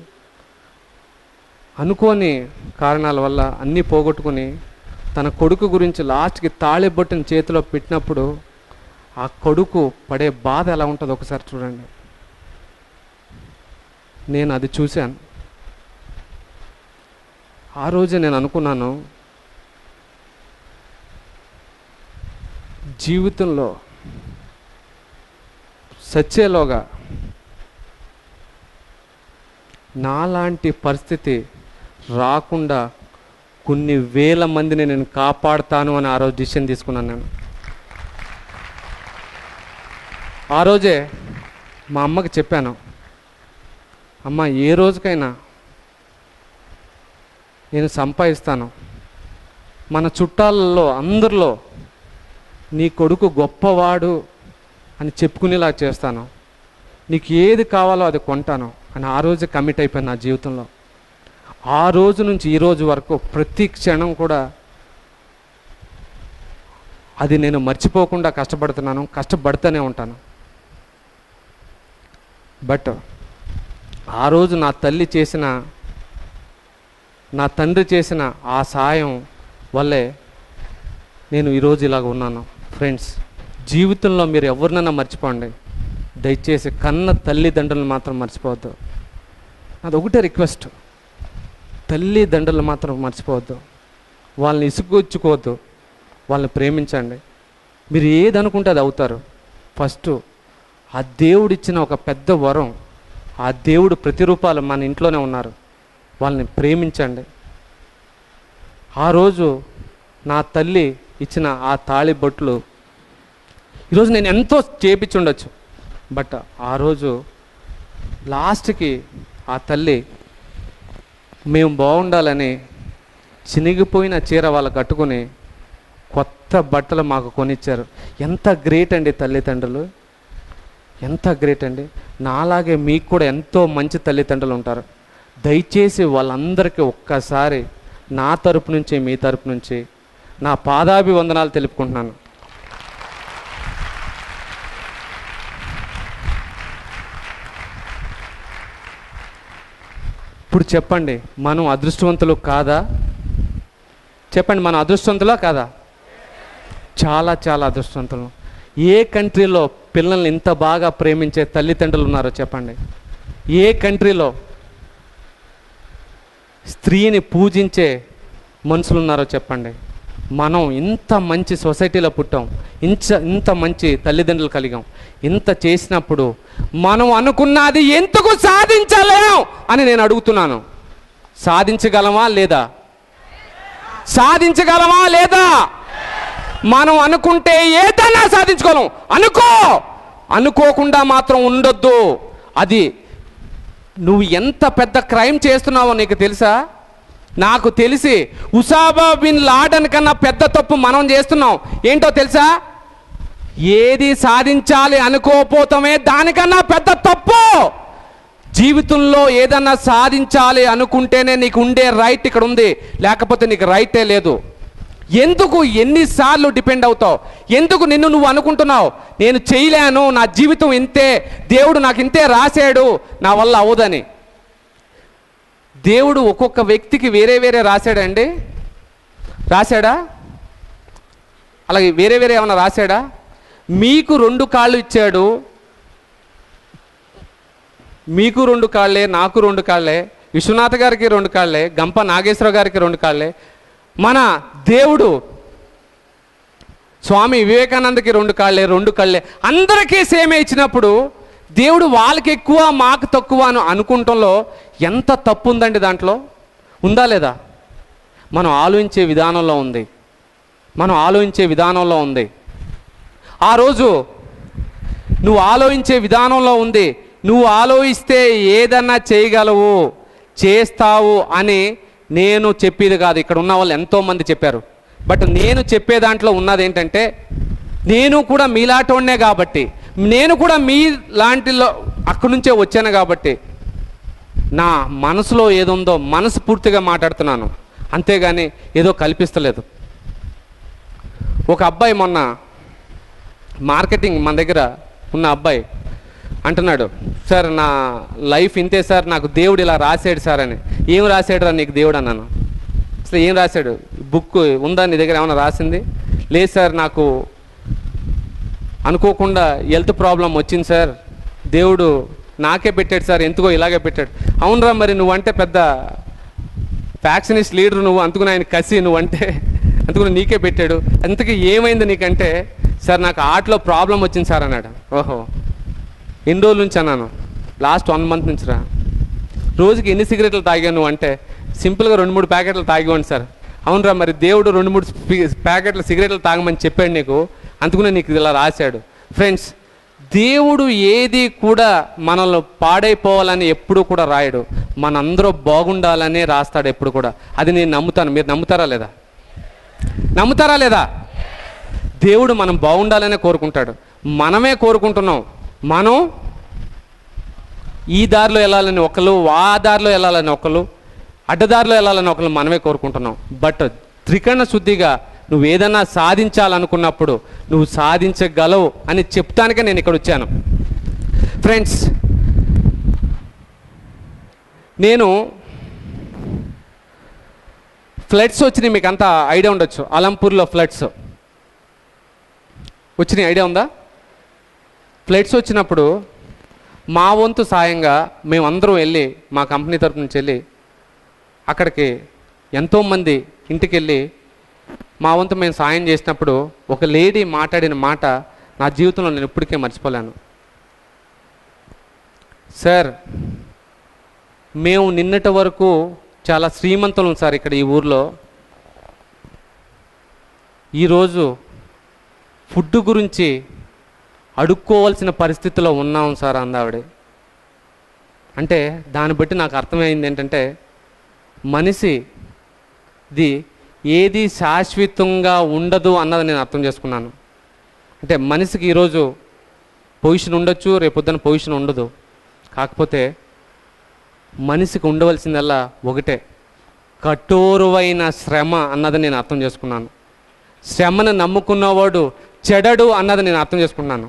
అనుకోని కారణాల వల్ల అన్నీ పోగొట్టుకుని తన కొడుకు గురించి లాస్ట్కి తాళిబొట్టుని చేతిలో పెట్టినప్పుడు ఆ కొడుకు పడే బాధ ఎలా ఉంటుందో ఒకసారి చూడండి నేను అది చూశాను ఆ రోజే నేను అనుకున్నాను జీవితంలో సచ్చేలోగా నాలాంటి పరిస్థితి రాకుండా కొన్ని వేల మందిని నేను కాపాడుతాను అని ఆ రోజు డిసిషన్ తీసుకున్నాను నేను ఆ రోజే మా అమ్మకి చెప్పాను అమ్మ ఏ రోజుకైనా నేను సంపాదిస్తాను మన చుట్టాలలో అందరిలో నీ కొడుకు గొప్పవాడు అని చెప్పుకునేలా చేస్తాను నీకు ఏది కావాలో అది కొంటాను అని ఆ రోజు కమిట్ అయిపోయాను నా జీవితంలో ఆ రోజు నుంచి ఈ రోజు వరకు ప్రతి క్షణం కూడా అది నేను మర్చిపోకుండా కష్టపడుతున్నాను కష్టపడుతూనే ఉంటాను బట్ ఆ రోజు నా తల్లి చేసిన నా తండ్రి చేసిన ఆ సాయం వల్లే నేను ఈరోజు ఇలాగ ఉన్నాను ఫ్రెండ్స్ జీవితంలో మీరు ఎవరినైనా మర్చిపోండి దయచేసి కన్న తల్లిదండ్రులను మాత్రం మర్చిపోవద్దు అది ఒకటే రిక్వెస్ట్ తల్లిదండ్రులు మాత్రం మర్చిపోవద్దు వాళ్ళని ఇసుకొచ్చుకోవద్దు వాళ్ళని ప్రేమించండి మీరు ఏది అనుకుంటే అది అవుతారు ఫస్ట్ ఆ దేవుడిచ్చిన ఒక పెద్ద వరం ఆ దేవుడు ప్రతిరూపాలు మన ఇంట్లోనే ఉన్నారు వాళ్ళని ప్రేమించండి ఆ రోజు నా తల్లి ఇచ్చిన ఆ తాళి బొట్లు ఈరోజు నేను ఎంతో చేపించి ఉండొచ్చు బట్ ఆ రోజు లాస్ట్కి ఆ తల్లి మేము బాగుండాలని చినిగిపోయిన చీర వాళ్ళు కట్టుకుని కొత్త బట్టలు మాకు కొనిచ్చారు ఎంత గ్రేట్ అండి తల్లిదండ్రులు ఎంత గ్రేట్ అండి నాలాగే మీకు కూడా ఎంతో మంచి తల్లిదండ్రులు ఉంటారు దయచేసి వాళ్ళందరికీ ఒక్కసారి నా తరపు నుంచి మీ తరపు నుంచి నా పాదాభివందనాలు తెలుపుకుంటున్నాను ఇప్పుడు చెప్పండి మనం అదృష్టవంతులు కాదా చెప్పండి మనం అదృష్టవంతులా కాదా చాలా చాలా అదృష్టవంతులు ఏ కంట్రీలో పిల్లల్ని ఇంత బాగా ప్రేమించే తల్లిదండ్రులు ఉన్నారో చెప్పండి ఏ కంట్రీలో స్త్రీని పూజించే మనుషులు ఉన్నారో చెప్పండి మనం ఇంత మంచి సొసైటీలో పుట్టాం ఇంత ఇంత మంచి తల్లిదండ్రులు కలిగాం ఇంత చేసినప్పుడు మనం అనుకున్నది ఎందుకు సాధించలేం అని నేను అడుగుతున్నాను సాధించగలమా లేదా సాధించగలమా లేదా మనం అనుకుంటే ఏదైనా సాధించుకోలేం అనుకో అనుకోకుండా మాత్రం ఉండొద్దు అది నువ్వు ఎంత పెద్ద క్రైమ్ చేస్తున్నావో నీకు తెలుసా నాకు తెలిసి ఉసాబా బిన్ లాడన్ కన్నా పెద్ద తప్పు మనం చేస్తున్నాం ఏంటో తెలుసా ఏది సాధించాలి అనుకోపోతామే దానికన్నా పెద్ద తప్పు జీవితంలో ఏదన్నా సాధించాలి అనుకుంటేనే నీకు ఉండే రైట్ ఇక్కడ ఉంది లేకపోతే నీకు రైటే లేదు ఎందుకు ఎన్నిసార్లు డిపెండ్ అవుతావు ఎందుకు నిన్ను నువ్వు అనుకుంటున్నావు నేను చేయలేను నా జీవితం ఇంతే దేవుడు నాకు ఇంతే రాశాడు నా వల్ల అవదని దేవుడు ఒక్కొక్క వ్యక్తికి వేరే వేరే రాశాడండి రాశాడా అలాగే వేరే వేరే ఏమైనా రాశాడా మీకు రెండు కాళ్ళు ఇచ్చాడు మీకు రెండు కాళ్ళే నాకు రెండు కాళ్ళే విశ్వనాథ్ గారికి రెండు కాళ్ళే గంప నాగేశ్వర గారికి రెండు కాళ్ళే మన దేవుడు స్వామి వివేకానందకి రెండు కాళ్ళే రెండు కళ్ళే అందరికీ సేమే ఇచ్చినప్పుడు దేవుడు వాళ్ళకి ఎక్కువ మాకు తక్కువ అని అనుకుంటంలో ఎంత తప్పు ఉందండి దాంట్లో ఉందా లేదా మనం ఆలోచించే విధానంలో ఉంది మనం ఆలోచించే విధానంలో ఉంది ఆ రోజు నువ్వు ఆలోచించే విధానంలో ఉంది నువ్వు ఆలోచిస్తే ఏదన్నా చేయగలవు చేస్తావు అని నేను చెప్పేది కాదు ఇక్కడ ఉన్న వాళ్ళు ఎంతోమంది చెప్పారు బట్ నేను చెప్పే దాంట్లో ఉన్నది ఏంటంటే నేను కూడా మీలాటోనే కాబట్టి నేను కూడా మీ లాంటిలో అక్కడి నుంచే వచ్చాను కాబట్టి నా మనసులో ఏదుందో మనసు పూర్తిగా మాట్లాడుతున్నాను అంతేగాని ఏదో కల్పిస్తలేదు ఒక అబ్బాయి మొన్న మార్కెటింగ్ మన దగ్గర ఉన్న అబ్బాయి అంటున్నాడు సార్ నా లైఫ్ ఇంతే సార్ నాకు దేవుడు ఇలా రాసాడు సార్ అని ఏం రాశాడు రా నీకు దేవుడు అన్నాను అసలు ఏం రాశాడు బుక్ ఉందా నీ దగ్గర ఏమైనా రాసింది లేదు సార్ నాకు అనుకోకుండా హెల్త్ ప్రాబ్లం వచ్చింది సార్ దేవుడు నాకే పెట్టాడు సార్ ఎందుకో ఇలాగే పెట్టాడు అవునరా మరి నువ్వంటే పెద్ద ఫ్యాక్షనిస్ట్ లీడర్ నువ్వు అందుకుని ఆయన కసి నువ్వంటే అందుకుని నీకే పెట్టాడు అంతకీ ఏమైంది నీకంటే సార్ నాకు ఆటలో ప్రాబ్లం వచ్చింది సార్ అన్నాడు ఓహో ఎన్ని రోజుల నుంచి అన్నాను లాస్ట్ వన్ మంత్ నుంచి రా రోజుకి ఎన్ని సిగరెట్లు తాగాను నువ్వు అంటే సింపుల్గా రెండు మూడు ప్యాకెట్లు తాగివ్వండి సార్ అవునరా మరి దేవుడు రెండు మూడు స్పి- ప్యాకెట్లు సిగరెట్లు తాగమని చెప్పాడు నీకు అందుకునే నీకు ఇలా రాశాడు ఫ్రెండ్స్ దేవుడు ఏది కూడా మనల్ని పాడైపోవాలని ఎప్పుడూ కూడా రాయడు మనందరూ బాగుండాలనే రాస్తాడు ఎప్పుడు కూడా అది నేను నమ్ముతాను మీరు నమ్ముతారా లేదా నమ్ముతారా లేదా దేవుడు మనం బాగుండాలనే కోరుకుంటాడు మనమే కోరుకుంటున్నాం మనం ఈ దారిలో వెళ్ళాలని ఒకరు ఆ దారిలో వెళ్ళాలని ఒకరు అడ్డదారిలో వెళ్ళాలని ఒకరు మనమే కోరుకుంటున్నాం బట్ త్రికరణ శుద్ధిగా నువ్వు ఏదన్నా సాధించాలనుకున్నప్పుడు నువ్వు సాధించగలవు అని చెప్తానికే నేను ఇక్కడ వచ్చాను ఫ్రెండ్స్ నేను ఫ్లడ్స్ వచ్చినాయి మీకు అంతా ఐడియా ఉండొచ్చు అలంపూర్లో ఫ్లడ్స్ వచ్చిన ఐడియా ఉందా ఫ్లైట్స్ వచ్చినప్పుడు మా వంతు సాయంగా మేమందరం వెళ్ళి మా కంపెనీ తరపు నుంచి వెళ్ళి అక్కడికి ఎంతోమంది ఇంటికి వెళ్ళి మా వంతు మేము సాయం చేసినప్పుడు ఒక లేడీ మాట్లాడిన మాట నా జీవితంలో నేను ఇప్పటికే మర్చిపోలేను సార్ మేము నిన్నటి వరకు చాలా శ్రీమంతులం సార్ ఇక్కడ ఈ ఊర్లో ఈరోజు ఫుడ్ గురించి అడుక్కోవాల్సిన పరిస్థితిలో ఉన్నాం సార్ అందావిడ అంటే దాన్ని బట్టి నాకు అర్థమైంది ఏంటంటే మనిషిది ఏది శాశ్వతంగా ఉండదు అన్నది నేను అర్థం చేసుకున్నాను అంటే మనిషికి ఈరోజు పొజిషన్ ఉండొచ్చు రేపొద్దున పొజిషన్ ఉండదు కాకపోతే మనిషికి ఉండవలసిందల్లా ఒకటే కఠోరువైన శ్రమ అన్నది నేను అర్థం చేసుకున్నాను శ్రమను నమ్ముకున్నవాడు చెడడు అన్నది నేను అర్థం చేసుకున్నాను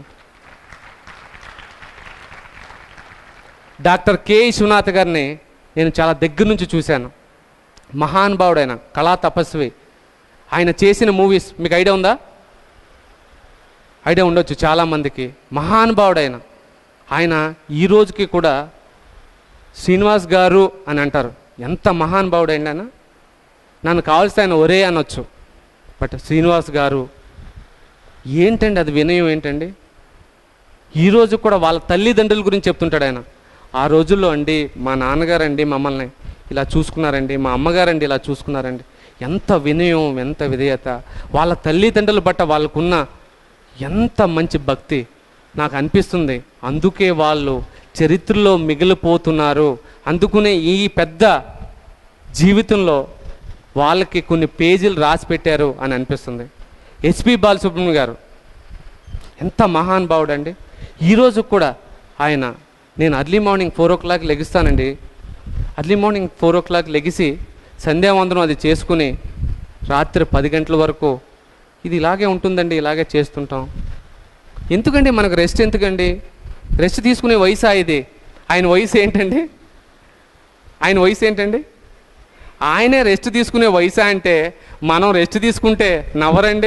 డాక్టర్ కె విశ్వనాథ్ గారిని నేను చాలా దగ్గర నుంచి చూశాను మహానుభావుడైన కళా తపస్వి ఆయన చేసిన మూవీస్ మీకు ఐడియా ఉందా ఐడియా ఉండొచ్చు చాలామందికి మహానుభావుడైన ఆయన ఈ రోజుకి కూడా శ్రీనివాస్ గారు అని అంటారు ఎంత మహానుభావుడైండి ఆయన నన్ను కావాల్సి ఆయన ఒరే అనొచ్చు బట్ శ్రీనివాస్ గారు ఏంటండి అది వినయం ఏంటండి ఈరోజు కూడా వాళ్ళ తల్లిదండ్రుల గురించి చెప్తుంటాడు ఆయన ఆ రోజుల్లో అండి మా నాన్నగారండి మమ్మల్ని ఇలా చూసుకున్నారండి మా అమ్మగారండి ఇలా చూసుకున్నారండి ఎంత వినయం ఎంత విధేయత వాళ్ళ తల్లిదండ్రుల బట్ట వాళ్ళకున్న ఎంత మంచి భక్తి నాకు అనిపిస్తుంది అందుకే వాళ్ళు చరిత్రలో మిగిలిపోతున్నారు అందుకునే ఈ పెద్ద జీవితంలో వాళ్ళకి కొన్ని పేజీలు రాసి పెట్టారు అని అనిపిస్తుంది ఎస్పి బాలసుబ్రహ్మణ్యం గారు ఎంత మహానుభావుడు అండి ఈరోజు కూడా ఆయన నేను early morning four o'clock లెగిస్తానండి early morning four o'clock లెగిసి సంధ్యావందనం అది చేసుకుని రాత్రి పది గంటల వరకు ఇది ఇలాగే ఉంటుందండి ఇలాగే చేస్తుంటాం ఎందుకండి మనకు రెస్ట్ ఎందుకండి రెస్ట్ తీసుకునే వయసు ఇది ఆయన వయసు ఏంటండి ఆయన వయసు ఏంటండి ఆయనే రెస్ట్ తీసుకునే వయసు అంటే మనం రెస్ట్ తీసుకుంటే నవ్వరండి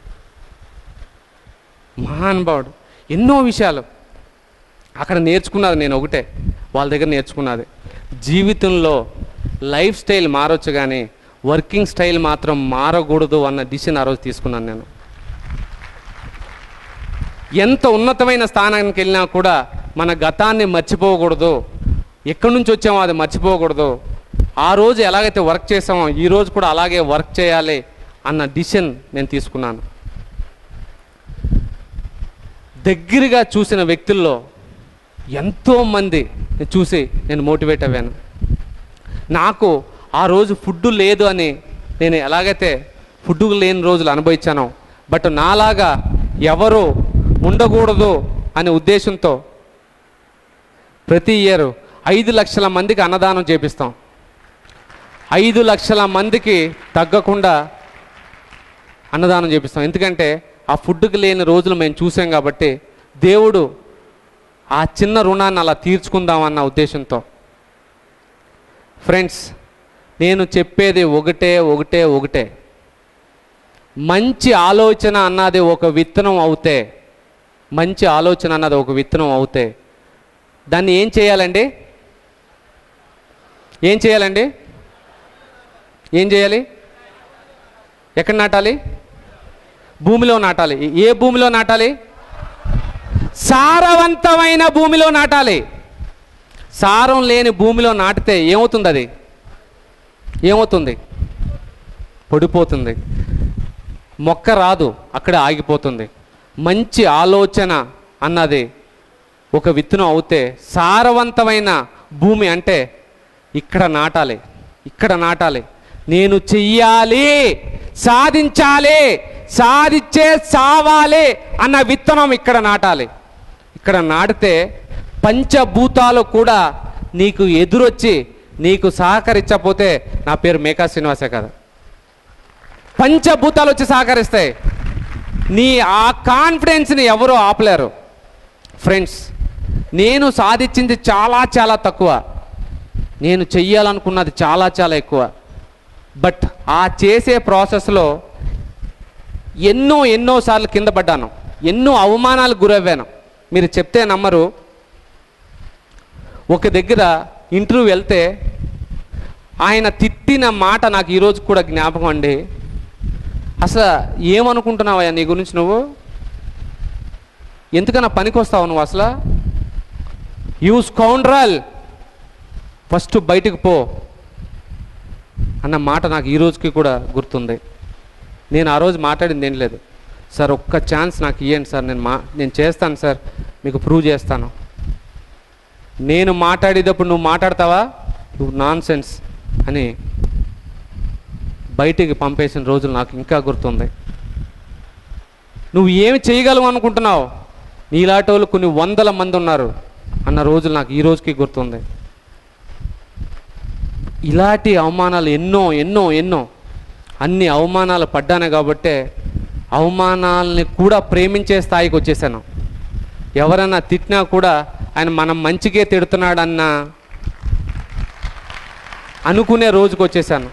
మహానుభావుడు ఎన్నో విషయాలు అక్కడ నేర్చుకున్నది నేను ఒకటే వాళ్ళ దగ్గర నేర్చుకున్నది జీవితంలో లైఫ్ స్టైల్ మారొచ్చు కానీ వర్కింగ్ స్టైల్ మాత్రం మారకూడదు అన్న డిసిషన్ ఆ రోజు తీసుకున్నాను నేను ఎంత ఉన్నతమైన స్థానానికి వెళ్ళినా కూడా మన గతాన్ని మర్చిపోకూడదు ఎక్కడి నుంచి వచ్చామో అది మర్చిపోకూడదు ఆ రోజు ఎలాగైతే వర్క్ చేసామో ఈ రోజు కూడా అలాగే వర్క్ చేయాలి అన్న డిసిషన్ నేను తీసుకున్నాను దగ్గరగా చూసిన వ్యక్తుల్లో ఎంతోమంది చూసి నేను మోటివేట్ అయ్యాను నాకు ఆ రోజు ఫుడ్ లేదు అని నేను ఎలాగైతే ఫుడ్ లేని రోజులు అనుభవించానో బట్ నాలాగా ఎవరు ఉండకూడదు అనే ఉద్దేశంతో ప్రతి ఇయర్ ఐదు లక్షల మందికి అన్నదానం చేపిస్తాం ఐదు లక్షల మందికి తగ్గకుండా అన్నదానం చేపిస్తాం ఎందుకంటే ఆ ఫుడ్కి లేని రోజులు మేము చూసాం కాబట్టి దేవుడు ఆ చిన్న రుణాన్ని అలా తీర్చుకుందామన్న ఉద్దేశంతో ఫ్రెండ్స్ నేను చెప్పేది ఒకటే ఒకటే ఒకటే మంచి ఆలోచన అన్నది ఒక విత్తనం అవుతే మంచి ఆలోచన అన్నది ఒక విత్తనం అవుతే దాన్ని ఏం చేయాలండి ఏం చేయాలండి ఏం చేయాలి ఎక్కడ నాటాలి భూమిలో నాటాలి ఏ భూమిలో నాటాలి సారవంతమైన భూమిలో నాటాలి సారం లేని భూమిలో నాటితే ఏమవుతుంది అది ఏమవుతుంది పడిపోతుంది మొక్క రాదు అక్కడే ఆగిపోతుంది మంచి ఆలోచన అన్నది ఒక విత్తనం అవుతే సారవంతమైన భూమి అంటే ఇక్కడ నాటాలి ఇక్కడ నాటాలి నేను చెయ్యాలి సాధించాలి సాధించే సావాలి అన్న విత్తనం ఇక్కడ నాటాలి ఇక్కడ నాటితే పంచభూతాలు కూడా నీకు ఎదురొచ్చి నీకు సహకరించకపోతే నా పేరు మేకా శ్రీనివాసే కదా పంచభూతాలు వచ్చి సహకరిస్తాయి నీ ఆ కాన్ఫిడెన్స్ని ఎవరు ఆపలేరు ఫ్రెండ్స్ నేను సాధించింది చాలా చాలా తక్కువ నేను చెయ్యాలనుకున్నది చాలా చాలా ఎక్కువ బట్ ఆ చేసే ప్రాసెస్లో ఎన్నో ఎన్నో సార్లు కింద పడ్డాను ఎన్నో అవమానాలకు గురవ్వాను మీరు చెప్తే నమ్మరు ఒక దగ్గర ఇంటర్వ్యూ వెళ్తే ఆయన తిట్టిన మాట నాకు ఈరోజు కూడా జ్ఞాపకం అండి అసలు ఏమనుకుంటున్నావయ్యా నీ గురించి నువ్వు ఎందుకన్నా పనికి వస్తావు నువ్వు అసలు యూ స్కౌండ్రల్ ఫస్ట్ బయటికి పో అన్న మాట నాకు ఈ రోజుకి కూడా గుర్తుంది నేను ఆ రోజు మాట్లాడింది ఏం లేదు సార్ ఒక్క ఛాన్స్ నాకు ఇవ్వండి సార్ నేను మా నేను చేస్తాను సార్ మీకు ప్రూవ్ చేస్తాను నేను మాట్లాడేటప్పుడు నువ్వు మాట్లాడతావా నువ్వు నాన్ సెన్స్ అని బయటికి పంపేసిన రోజులు నాకు ఇంకా గుర్తుంది నువ్వు ఏమి చేయగలవు అనుకుంటున్నావు నీలాంటి వాళ్ళు కొన్ని వందల మంది ఉన్నారు అన్న రోజులు నాకు ఈ రోజుకి గుర్తుంది ఇలాంటి అవమానాలు ఎన్నో ఎన్నో ఎన్నో అన్ని అవమానాలు పడ్డాను కాబట్టే అవమానాలని కూడా ప్రేమించే స్థాయికి వచ్చేసాను ఎవరైనా తిట్టినా కూడా ఆయన మనం మంచిగే తిడుతున్నాడన్న అనుకునే రోజుకి వచ్చేసాను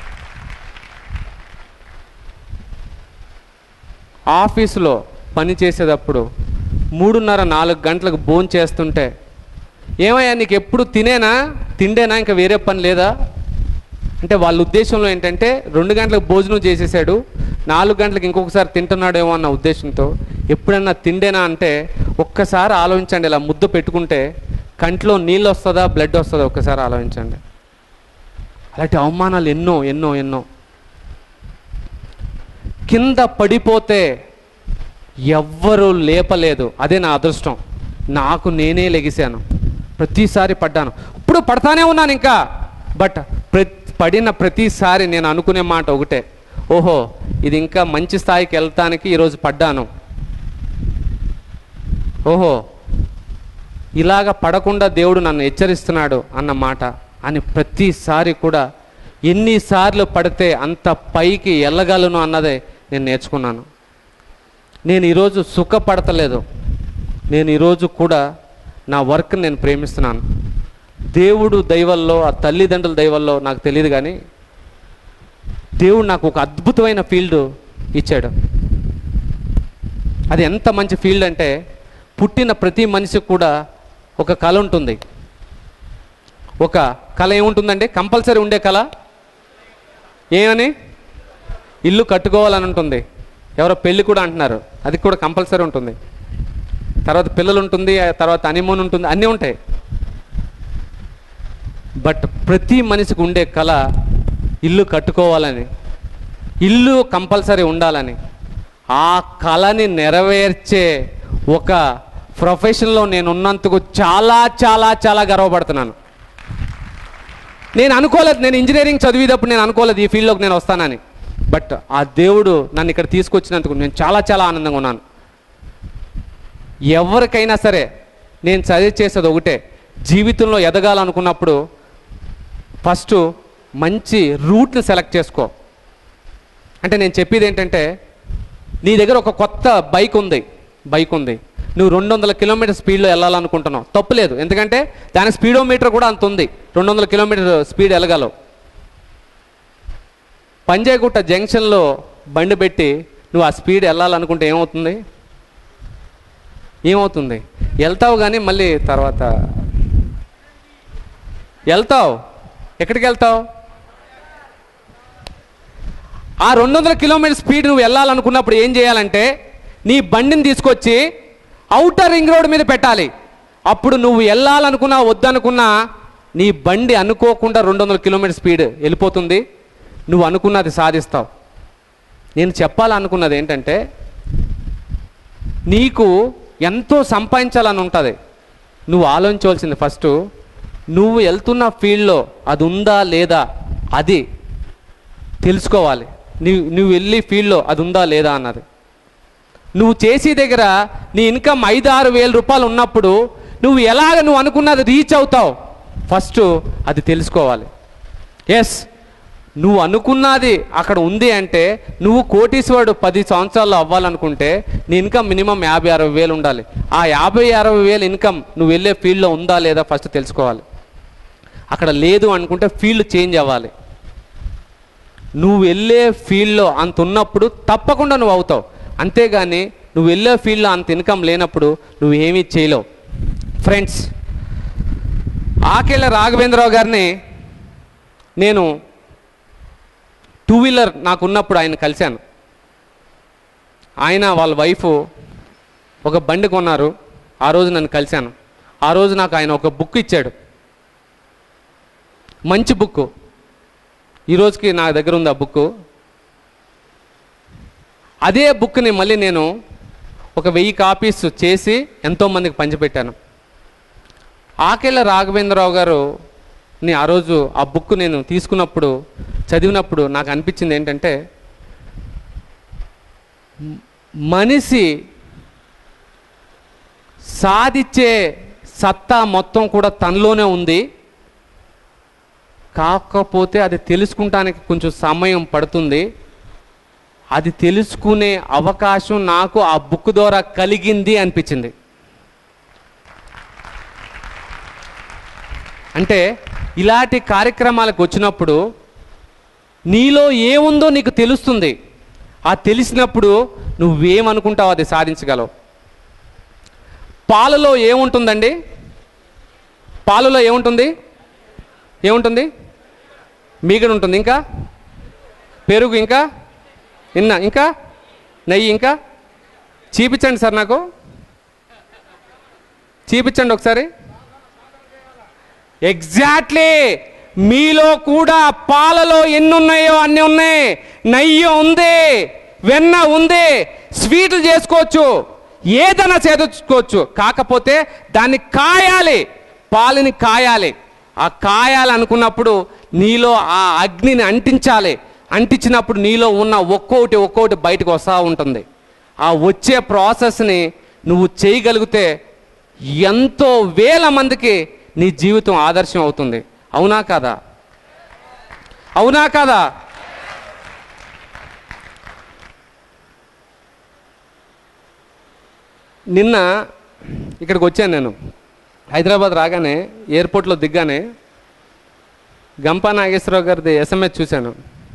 ఆఫీసులో పని చేసేటప్పుడు మూడున్నర నాలుగు గంటలకు భోజనం చేస్తుంటే ఏమయ్యా నీకు ఎప్పుడు తినేనా తిండేనా ఇంకా వేరే పని లేదా అంటే వాళ్ళ ఉద్దేశంలో ఏంటంటే రెండు గంటలకు భోజనం చేసేసాడు నాలుగు గంటలకు ఇంకొకసారి తింటున్నాడేమో అన్న ఉద్దేశంతో ఎప్పుడన్నా తిండేనా అంటే ఒక్కసారి ఆలోచించండి ఇలా ముద్ద పెట్టుకుంటే కంట్లో నీళ్ళు వస్తుందా బ్లడ్ వస్తుందా ఒక్కసారి ఆలోచించండి అలాంటి అవమానాలు ఎన్నో ఎన్నో ఎన్నో కింద పడిపోతే ఎవ్వరూ లేపలేదు అదే నా అదృష్టం నాకు నేనే లెగిశాను ప్రతిసారి పడ్డాను ఇప్పుడు పడతానే ఉన్నాను ఇంకా బట్ ప్ర పడిన ప్రతిసారి నేను అనుకునే మాట ఒకటే ఓహో ఇది ఇంకా మంచి స్థాయికి వెళ్తానికి ఈరోజు పడ్డాను ఓహో ఇలాగ పడకుండా దేవుడు నన్ను హెచ్చరిస్తున్నాడు అన్న మాట అని ప్రతిసారి కూడా ఎన్నిసార్లు పడితే అంత పైకి వెళ్ళగలను అన్నదే నేను నేర్చుకున్నాను నేను ఈరోజు సుఖపడతలేదు నేను ఈరోజు కూడా నా వర్క్ నేను ప్రేమిస్తున్నాను దేవుడు దైవల్లో ఆ తల్లిదండ్రుల దైవల్లో నాకు తెలియదు కానీ దేవుడు నాకు ఒక అద్భుతమైన ఫీల్డ్ ఇచ్చాడు అది ఎంత మంచి ఫీల్డ్ అంటే పుట్టిన ప్రతి మనిషికి కూడా ఒక కళ ఉంటుంది ఒక కళ ఏముంటుందండి కంపల్సరీ ఉండే కళ ఏమని ఇల్లు కట్టుకోవాలని ఉంటుంది ఎవరో పెళ్ళి కూడా అంటున్నారు అది కూడా కంపల్సరీ ఉంటుంది తర్వాత పిల్లలు ఉంటుంది ఆ తర్వాత అనిమోన్ ఉంటుంది అన్నీ ఉంటాయి బట్ ప్రతి మనిషికి ఉండే కళ ఇల్లు కట్టుకోవాలని ఇల్లు కంపల్సరీ ఉండాలని ఆ కళని నెరవేర్చే ఒక ప్రొఫెషన్లో నేను ఉన్నందుకు చాలా చాలా చాలా గర్వపడుతున్నాను నేను అనుకోలేదు నేను ఇంజనీరింగ్ చదివేటప్పుడు నేను అనుకోలేదు ఈ ఫీల్డ్లోకి నేను వస్తానని బట్ ఆ దేవుడు నన్ను ఇక్కడ తీసుకొచ్చినందుకు నేను చాలా చాలా ఆనందంగా ఉన్నాను ఎవరికైనా సరే నేను సజెస్ట్ చేసేది ఒకటే జీవితంలో ఎదగాలనుకున్నప్పుడు ఫస్ట్ మంచి రూట్ని సెలెక్ట్ చేసుకో అంటే నేను చెప్పేది ఏంటంటే నీ దగ్గర ఒక కొత్త బైక్ ఉంది బైక్ ఉంది నువ్వు రెండు వందల కిలోమీటర్ స్పీడ్లో వెళ్ళాలనుకుంటున్నావు తప్పులేదు ఎందుకంటే దాని స్పీడోమీటర్ కూడా అంత ఉంది రెండు వందల కిలోమీటర్ స్పీడ్ వెళ్ళగలవు పంజాగుట్ట జంక్షన్లో బండి పెట్టి నువ్వు ఆ స్పీడ్ వెళ్ళాలనుకుంటే ఏమవుతుంది ఏమవుతుంది వెళ్తావు కానీ మళ్ళీ తర్వాత వెళ్తావు ఎక్కడికి వెళ్తావు ఆ రెండు వందల కిలోమీటర్ స్పీడ్ నువ్వు వెళ్ళాలనుకున్నప్పుడు ఏం చేయాలంటే నీ బండిని తీసుకొచ్చి అవుటర్ రింగ్ రోడ్ మీద పెట్టాలి అప్పుడు నువ్వు వెళ్ళాలనుకున్నా వద్దనుకున్నా నీ బండి అనుకోకుండా రెండు వందల కిలోమీటర్ స్పీడ్ వెళ్ళిపోతుంది నువ్వు అనుకున్నది సాధిస్తావు నేను చెప్పాలనుకున్నది ఏంటంటే నీకు ఎంతో సంపాదించాలని ఉంటుంది నువ్వు ఆలోచించవలసింది ఫస్ట్ నువ్వు వెళ్తున్న ఫీల్డ్లో అది ఉందా లేదా అది తెలుసుకోవాలి నువ్వు నువ్వు వెళ్ళి ఫీల్డ్లో అది ఉందా లేదా అన్నది నువ్వు చేసే దగ్గర నీ ఇన్కమ్ ఐదు ఆరు వేల రూపాయలు ఉన్నప్పుడు నువ్వు ఎలాగ నువ్వు అనుకున్నది రీచ్ అవుతావు ఫస్ట్ అది తెలుసుకోవాలి ఎస్ నువ్వు అనుకున్నది అక్కడ ఉంది అంటే నువ్వు కోటీశ్వరుడు పది సంవత్సరాల్లో అవ్వాలనుకుంటే నీ ఇన్కమ్ మినిమం యాభై అరవై వేలు ఉండాలి ఆ యాభై అరవై వేలు ఇన్కమ్ నువ్వు వెళ్ళే ఫీల్డ్లో ఉందా లేదా ఫస్ట్ తెలుసుకోవాలి అక్కడ లేదు అనుకుంటే ఫీల్డ్ చేంజ్ అవ్వాలి నువ్వు వెళ్ళే ఫీల్డ్లో అంత ఉన్నప్పుడు తప్పకుండా నువ్వు అవుతావు అంతేగాని నువ్వు వెళ్ళే ఫీల్డ్లో అంత ఇన్కమ్ లేనప్పుడు నువ్వు ఏమీ చేయలేవు ఫ్రెండ్స్ ఆకేళ్ళ రాఘవేంద్రరావు గారిని నేను టూ వీలర్ నాకు ఉన్నప్పుడు ఆయన కలిశాను ఆయన వాళ్ళ వైఫ్ ఒక బండి కొన్నారు ఆ రోజు నన్ను కలిశాను ఆ రోజు నాకు ఆయన ఒక బుక్ ఇచ్చాడు మంచి బుక్ ఈ రోజుకి నా దగ్గర ఉంది ఆ బుక్ అదే బుక్ని మళ్ళీ నేను ఒక వెయ్యి కాపీస్ చేసి ఎంతోమందికి పంచిపెట్టాను ఆకేళ్ళ రాఘవేంద్రరావు గారు ని ఆ రోజు ఆ బుక్ నేను తీసుకున్నప్పుడు చదివినప్పుడు నాకు అనిపించింది ఏంటంటే మ్- మనిషి సాధించే సత్తా మొత్తం కూడా తనలోనే ఉంది కాకపోతే అది తెలుసుకుంటానికి కొంచెం సమయం పడుతుంది అది తెలుసుకునే అవకాశం నాకు ఆ బుక్ ద్వారా కలిగింది అనిపించింది అంటే ఇలాంటి కార్యక్రమాలకు వచ్చినప్పుడు నీలో ఏముందో నీకు తెలుస్తుంది ఆ తెలిసినప్పుడు నువ్వేమనుకుంటావు అది సాధించగలవు పాలలో ఏముంటుందండి పాలలో ఏముంటుంది ఏముంటుంది మీగడ ఉంటుంది ఇంకా పెరుగు ఇంకా ఇన్న ఇంకా నెయ్యి ఇంకా చూపించండి సార్ నాకు చూపించండి ఒకసారి ఎగ్జాక్ట్లీ మీలో కూడా పాలలో ఎన్ని ఉన్నాయో అన్ని ఉన్నాయి నెయ్యి ఉంది వెన్న ఉంది స్వీట్లు చేసుకోవచ్చు ఏదైనా చేదుకోవచ్చు కాకపోతే దాన్ని కాయాలి పాలని కాయాలి ఆ కాయాలి అనుకున్నప్పుడు నీలో ఆ అగ్నిని అంటించాలి అంటించినప్పుడు నీలో ఉన్న ఒక్కొక్కటి ఒక్కొక్కటి బయటకు వస్తూ ఉంటుంది ఆ వచ్చే ప్రాసెస్ని నువ్వు చేయగలిగితే ఎంతో వేల మందికి నీ జీవితం ఆదర్శం అవుతుంది అవునా కాదా అవునా కాదా నిన్న ఇక్కడికి వచ్చాను నేను హైదరాబాద్ రాగానే ఎయిర్పోర్ట్లో దిగ్గానే గంపా నాగేశ్వరరావు గారిది ఎస్ఎంఎస్ చూశాను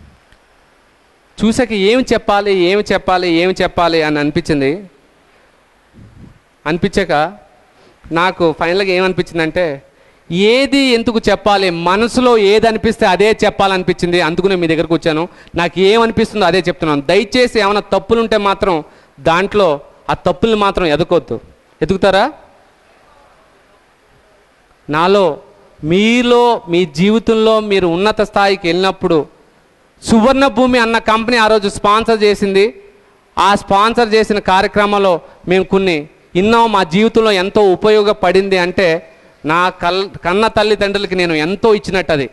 చూసాక ఏమి చెప్పాలి ఏమి చెప్పాలి ఏమి చెప్పాలి అని అనిపించింది అనిపించాక నాకు ఫైనల్గా ఏమనిపించిందంటే ఏది ఎందుకు చెప్పాలి మనసులో ఏది అనిపిస్తే అదే చెప్పాలనిపించింది అందుకు నేను మీ దగ్గరకు వచ్చాను నాకు ఏమనిపిస్తుందో అదే చెప్తున్నాను దయచేసి ఏమైనా తప్పులు ఉంటే మాత్రం దాంట్లో ఆ తప్పుల్ని మాత్రం ఎదుకొద్దు ఎదుగుతారా నాలో మీలో మీ జీవితంలో మీరు ఉన్నత స్థాయికి వెళ్ళినప్పుడు సువర్ణ భూమి అన్న కంపెనీ ఆ రోజు స్పాన్సర్ చేసింది ఆ స్పాన్సర్ చేసిన కార్యక్రమంలో మేము కొన్ని ఇన్నాం మా జీవితంలో ఎంతో ఉపయోగపడింది అంటే నా కల్ కన్న తల్లిదండ్రులకి నేను ఎంతో ఇచ్చినట్టు అది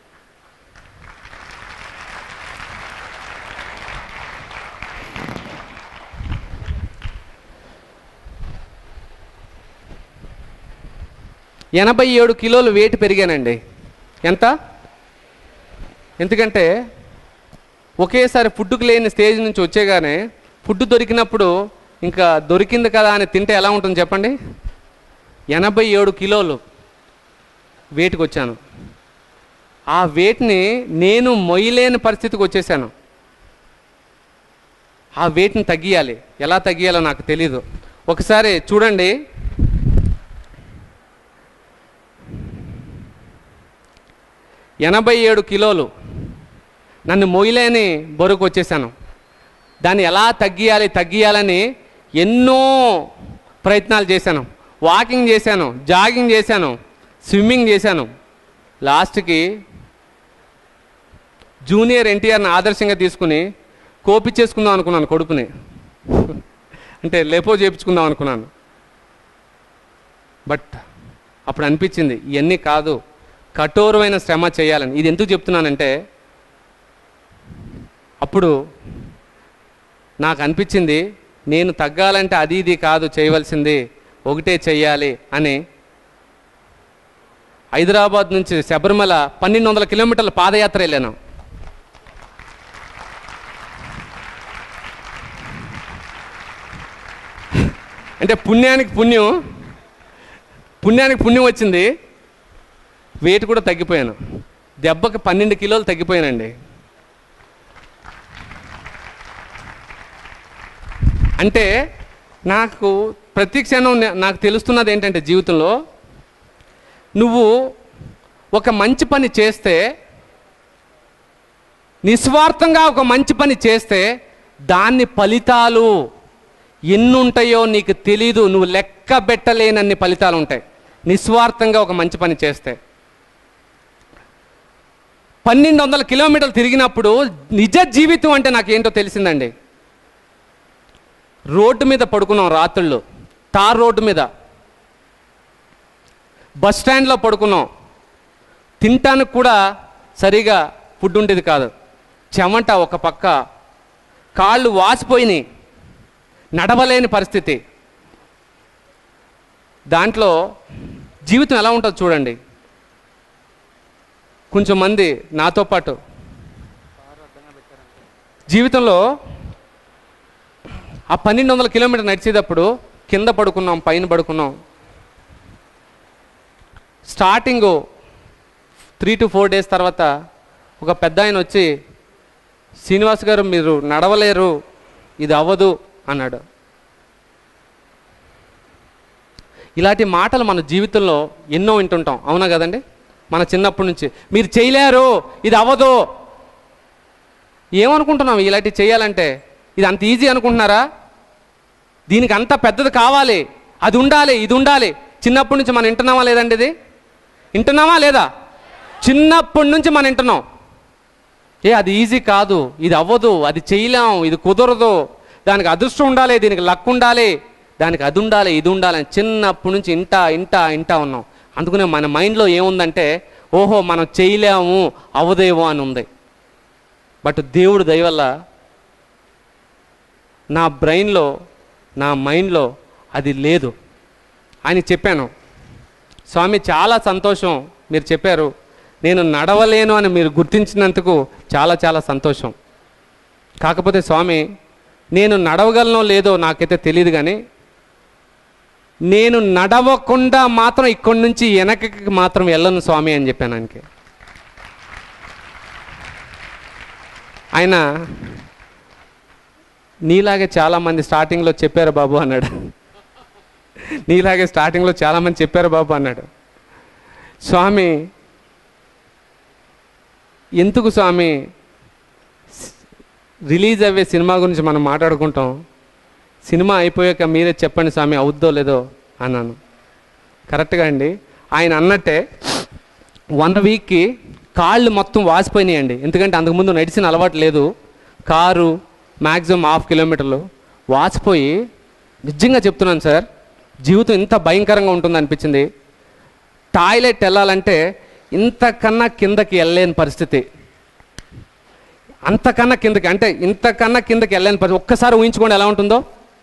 ఎనభై ఏడు కిలోలు వెయిట్ పెరిగానండి ఎంత ఎందుకంటే ఒకేసారి ఫుడ్కి లేని స్టేజ్ నుంచి వచ్చేగానే ఫుడ్ దొరికినప్పుడు ఇంకా దొరికింది కదా అని తింటే ఎలా ఉంటుంది చెప్పండి ఎనభై ఏడు కిలోలు వెయిట్కి వచ్చాను ఆ వెయిట్ని నేను మొయ్యలేని పరిస్థితికి వచ్చేసాను ఆ వెయిట్ని తగ్గియాలి ఎలా తగ్గియాలో నాకు తెలీదు ఒకసారి చూడండి ఎనభై ఏడు కిలోలు నన్ను మొయ్యలేని బరువుకు వచ్చేసాను దాన్ని ఎలా తగ్గియాలి తగ్గియాలని ఎన్నో ప్రయత్నాలు చేశాను వాకింగ్ చేశాను జాగింగ్ చేశాను స్విమ్మింగ్ చేశాను లాస్ట్కి జూనియర్ ఎన్టీఆర్ని ఆదర్శంగా తీసుకుని కోపిచ్చేసుకుందాం అనుకున్నాను కొడుకుని అంటే లేపో చేపించుకుందాం అనుకున్నాను బట్ అప్పుడు అనిపించింది ఇవన్నీ కాదు కఠోరమైన శ్రమ చేయాలని ఇది ఎందుకు చెప్తున్నానంటే అప్పుడు నాకు అనిపించింది నేను తగ్గాలంటే అది ఇది కాదు చేయవలసింది ఒకటే చెయ్యాలి అని హైదరాబాద్ నుంచి శబరిమల పన్నెండు వందల కిలోమీటర్ల పాదయాత్ర వెళ్ళాను అంటే పుణ్యానికి పుణ్యం పుణ్యానికి పుణ్యం వచ్చింది వెయిట్ కూడా తగ్గిపోయాను దెబ్బకి పన్నెండు కిలోలు తగ్గిపోయానండి అంటే నాకు ప్రతి క్షణం నే- నాకు తెలుస్తున్నది ఏంటంటే జీవితంలో నువ్వు ఒక మంచి పని చేస్తే నిస్వార్థంగా ఒక మంచి పని చేస్తే దాన్ని ఫలితాలు ఎన్నుంటాయో నీకు తెలీదు నువ్వు లెక్క పెట్టలేనన్ని ఫలితాలు ఉంటాయి నిస్వార్థంగా ఒక మంచి పని చేస్తే పన్నెండు వందల కిలోమీటర్లు తిరిగినప్పుడు నిజ జీవితం అంటే నాకేంటో తెలిసిందండి రోడ్డు మీద పడుకున్నాం రాత్రుళ్ళు తార్ రోడ్డు మీద బస్ స్టాండ్లో పడుకున్నాం తినటానికి కూడా సరిగా ఫుడ్ ఉండేది కాదు చెమట ఒక పక్క కాళ్ళు వాసిపోయినాయి నడవలేని పరిస్థితి దాంట్లో జీవితం ఎలా ఉంటుందో చూడండి కొంచెం మంది నాతో పాటు జీవితంలో ఆ పన్నెండు వందల కిలోమీటర్ నడిచేటప్పుడు కింద పడుకున్నాం పైన పడుకున్నాం starting three to four days తర్వాత ఒక పెద్ద ఆయన వచ్చి శ్రీనివాస్ గారు మీరు నడవలేరు ఇది అవ్వదు అన్నాడు ఇలాంటి మాటలు మన జీవితంలో ఎన్నో వింటుంటాం అవునా కదండి మన చిన్నప్పటి నుంచి మీరు చేయలేరు ఇది అవ్వదు ఏమనుకుంటున్నాం ఇలాంటివి చేయాలంటే ఇది అంత ఈజీ అనుకుంటున్నారా దీనికి అంత పెద్దది కావాలి అది ఉండాలి ఇది ఉండాలి చిన్నప్పటి నుంచి మనం వింటున్నామా లేదండి ఇది వింటున్నామా లేదా చిన్నప్పటి నుంచి మనం వింటున్నాం ఏ అది ఈజీ కాదు ఇది అవ్వదు అది చేయలేం ఇది కుదరదు దానికి అదృష్టం ఉండాలి దీనికి లక్ ఉండాలి దానికి అది ఉండాలి ఇది ఉండాలి అని చిన్నప్పటి నుంచి ఇంటా ఇంటా ఇంటా ఉన్నాం అందుకనే మన మైండ్లో ఏముందంటే ఓహో మనం చేయలేము అవదేమో అని ఉంది బట్ దేవుడు దయ వల్ల నా బ్రెయిన్లో నా మైండ్లో అది లేదు ఆయన చెప్పాను స్వామి చాలా సంతోషం మీరు చెప్పారు నేను నడవలేను అని మీరు గుర్తించినందుకు చాలా చాలా సంతోషం కాకపోతే స్వామి నేను నడవగలనో లేదో నాకైతే తెలియదు కానీ నేను నడవకుండా మాత్రం ఇక్కడి నుంచి వెనకకి మాత్రం వెళ్ళను స్వామి అని చెప్పాను ఆయనకి ఆయన నీలాగే చాలామంది స్టార్టింగ్లో చెప్పారు బాబు అన్నాడు నీలాగే స్టార్టింగ్లో చాలామంది చెప్పారు బాబు అన్నాడు స్వామి ఎందుకు స్వామి రిలీజ్ అయ్యే సినిమా గురించి మనం మాట్లాడుకుంటాం సినిమా అయిపోయాక మీరే చెప్పండి స్వామి అవుద్దో లేదో అన్నాను కరెక్ట్గా అండి ఆయన అన్నట్టే వన్ వీక్కి కాళ్ళు మొత్తం వాసిపోయినాయండి ఎందుకంటే అంతకుముందు నడిచిన అలవాటు లేదు కారు మ్యాక్సిమం హాఫ్ కిలోమీటర్లు వాసిపోయి నిజంగా చెప్తున్నాను సార్ జీవితం ఇంత భయంకరంగా ఉంటుంది అనిపించింది టాయిలెట్ వెళ్ళాలంటే ఇంతకన్నా కిందకి వెళ్ళలేని పరిస్థితి అంతకన్నా కిందకి అంటే ఇంతకన్నా కిందకి వెళ్ళలేని పరిస్థితి ఒక్కసారి ఊహించుకోండి ఎలా ఉంటుందో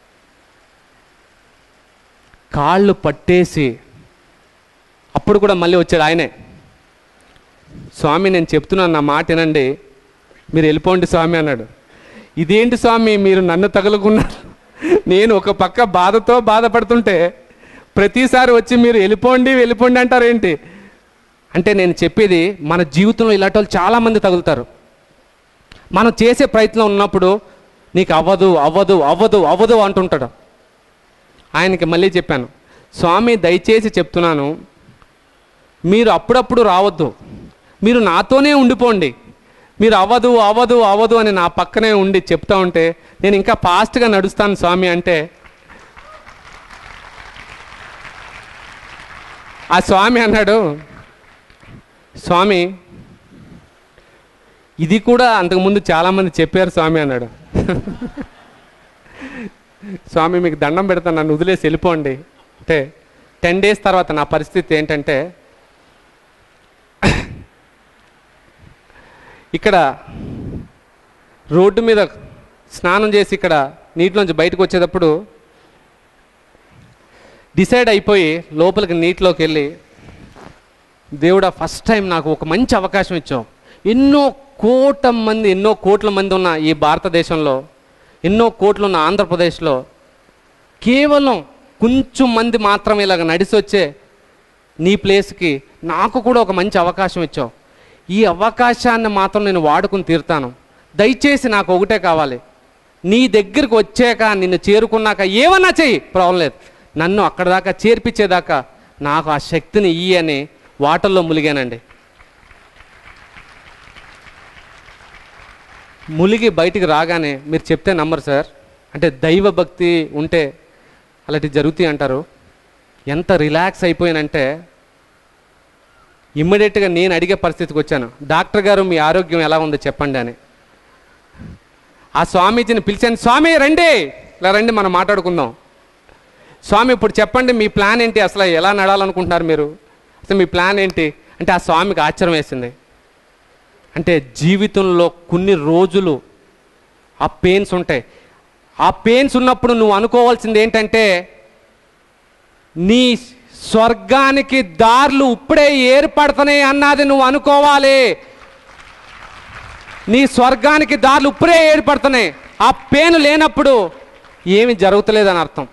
కాళ్ళు పట్టేసి అప్పుడు కూడా మళ్ళీ వచ్చాడు ఆయనే స్వామి నేను చెప్తున్నాను నా మాట వినండి మీరు వెళ్ళిపోండి స్వామి అన్నాడు ఇదేంటి స్వామి మీరు నన్ను తగులుకున్నారు నేను ఒక పక్క బాధతో బాధపడుతుంటే ప్రతిసారి వచ్చి మీరు వెళ్ళిపోండి వెళ్ళిపోండి అంటారేంటి అంటే నేను చెప్పేది మన జీవితంలో ఇలాంటి వాళ్ళు చాలామంది తగులుతారు మనం చేసే ప్రయత్నం ఉన్నప్పుడు నీకు అవ్వదు అవ్వదు అవ్వదు అవ్వదు అంటుంటాడు ఆయనకి మళ్ళీ చెప్పాను స్వామి దయచేసి చెప్తున్నాను మీరు అప్పుడప్పుడు రావద్దు మీరు నాతోనే ఉండిపోండి మీరు అవ్వదు అవ్వదు అవ్వదు అని నా పక్కనే ఉండి చెప్తా ఉంటే నేను ఇంకా ఫాస్ట్గా నడుస్తాను స్వామి అంటే ఆ స్వామి అన్నాడు స్వామి ఇది కూడా అంతకుముందు చాలామంది చెప్పారు స్వామి అన్నాడు స్వామి మీకు దండం పెడతాను నన్ను వదిలేసి వెళ్ళిపోండి అంటే టెన్ డేస్ తర్వాత నా పరిస్థితి ఏంటంటే ఇక్కడ రోడ్డు మీద స్నానం చేసి ఇక్కడ నీటిలోంచి బయటకు వచ్చేటప్పుడు డిసైడ్ అయిపోయి లోపలికి నీటిలోకి వెళ్ళి దేవుడా ఫస్ట్ టైం నాకు ఒక మంచి అవకాశం ఇచ్చావు ఎన్నో కోట్ల మంది ఎన్నో కోట్ల మంది ఉన్న ఈ భారతదేశంలో ఎన్నో కోట్లు ఉన్న ఆంధ్రప్రదేశ్లో కేవలం కొంచెం మంది మాత్రమే ఇలాగ నడిచి వచ్చే నీ ప్లేస్కి నాకు కూడా ఒక మంచి అవకాశం ఇచ్చావు ఈ అవకాశాన్ని మాత్రం నేను వాడుకుని తీరుతాను దయచేసి నాకు ఒకటే కావాలి నీ దగ్గరికి వచ్చాక నిన్ను చేరుకున్నాక ఏమన్నా చెయ్యి ప్రాబ్లం లేదు నన్ను అక్కడ దాకా చేర్పించేదాకా నాకు ఆ శక్తిని ఇయ్యి అని వాటర్లో ములిగానండి ములిగి బయటికి రాగానే మీరు చెప్తే నమ్మరు సార్ అంటే దైవ భక్తి ఉంటే అలాంటివి జరుగుతాయి అంటారు ఎంత రిలాక్స్ అయిపోయానంటే ఇమ్మీడియట్గా నేను అడిగే పరిస్థితికి వచ్చాను డాక్టర్ గారు మీ ఆరోగ్యం ఎలా ఉందో చెప్పండి అని ఆ స్వామీజీని పిలిచాను స్వామి రండి ఇలా రండి మనం మాట్లాడుకుందాం స్వామి ఇప్పుడు చెప్పండి మీ ప్లాన్ ఏంటి అసలు ఎలా నడాలనుకుంటున్నారు మీరు అసలు మీ ప్లాన్ ఏంటి అంటే ఆ స్వామికి ఆశ్చర్యం వేసింది అంటే జీవితంలో కొన్ని రోజులు ఆ పెయిన్స్ ఉంటాయి ఆ పెయిన్స్ ఉన్నప్పుడు నువ్వు అనుకోవాల్సింది ఏంటంటే నీ స్వర్గానికి దారులు ఇప్పుడే ఏర్పడుతున్నాయి అన్నది నువ్వు అనుకోవాలి నీ స్వర్గానికి దారులు ఇప్పుడే ఏర్పడుతున్నాయి ఆ పెయిన్ లేనప్పుడు ఏమి జరుగుతలేదని అర్థం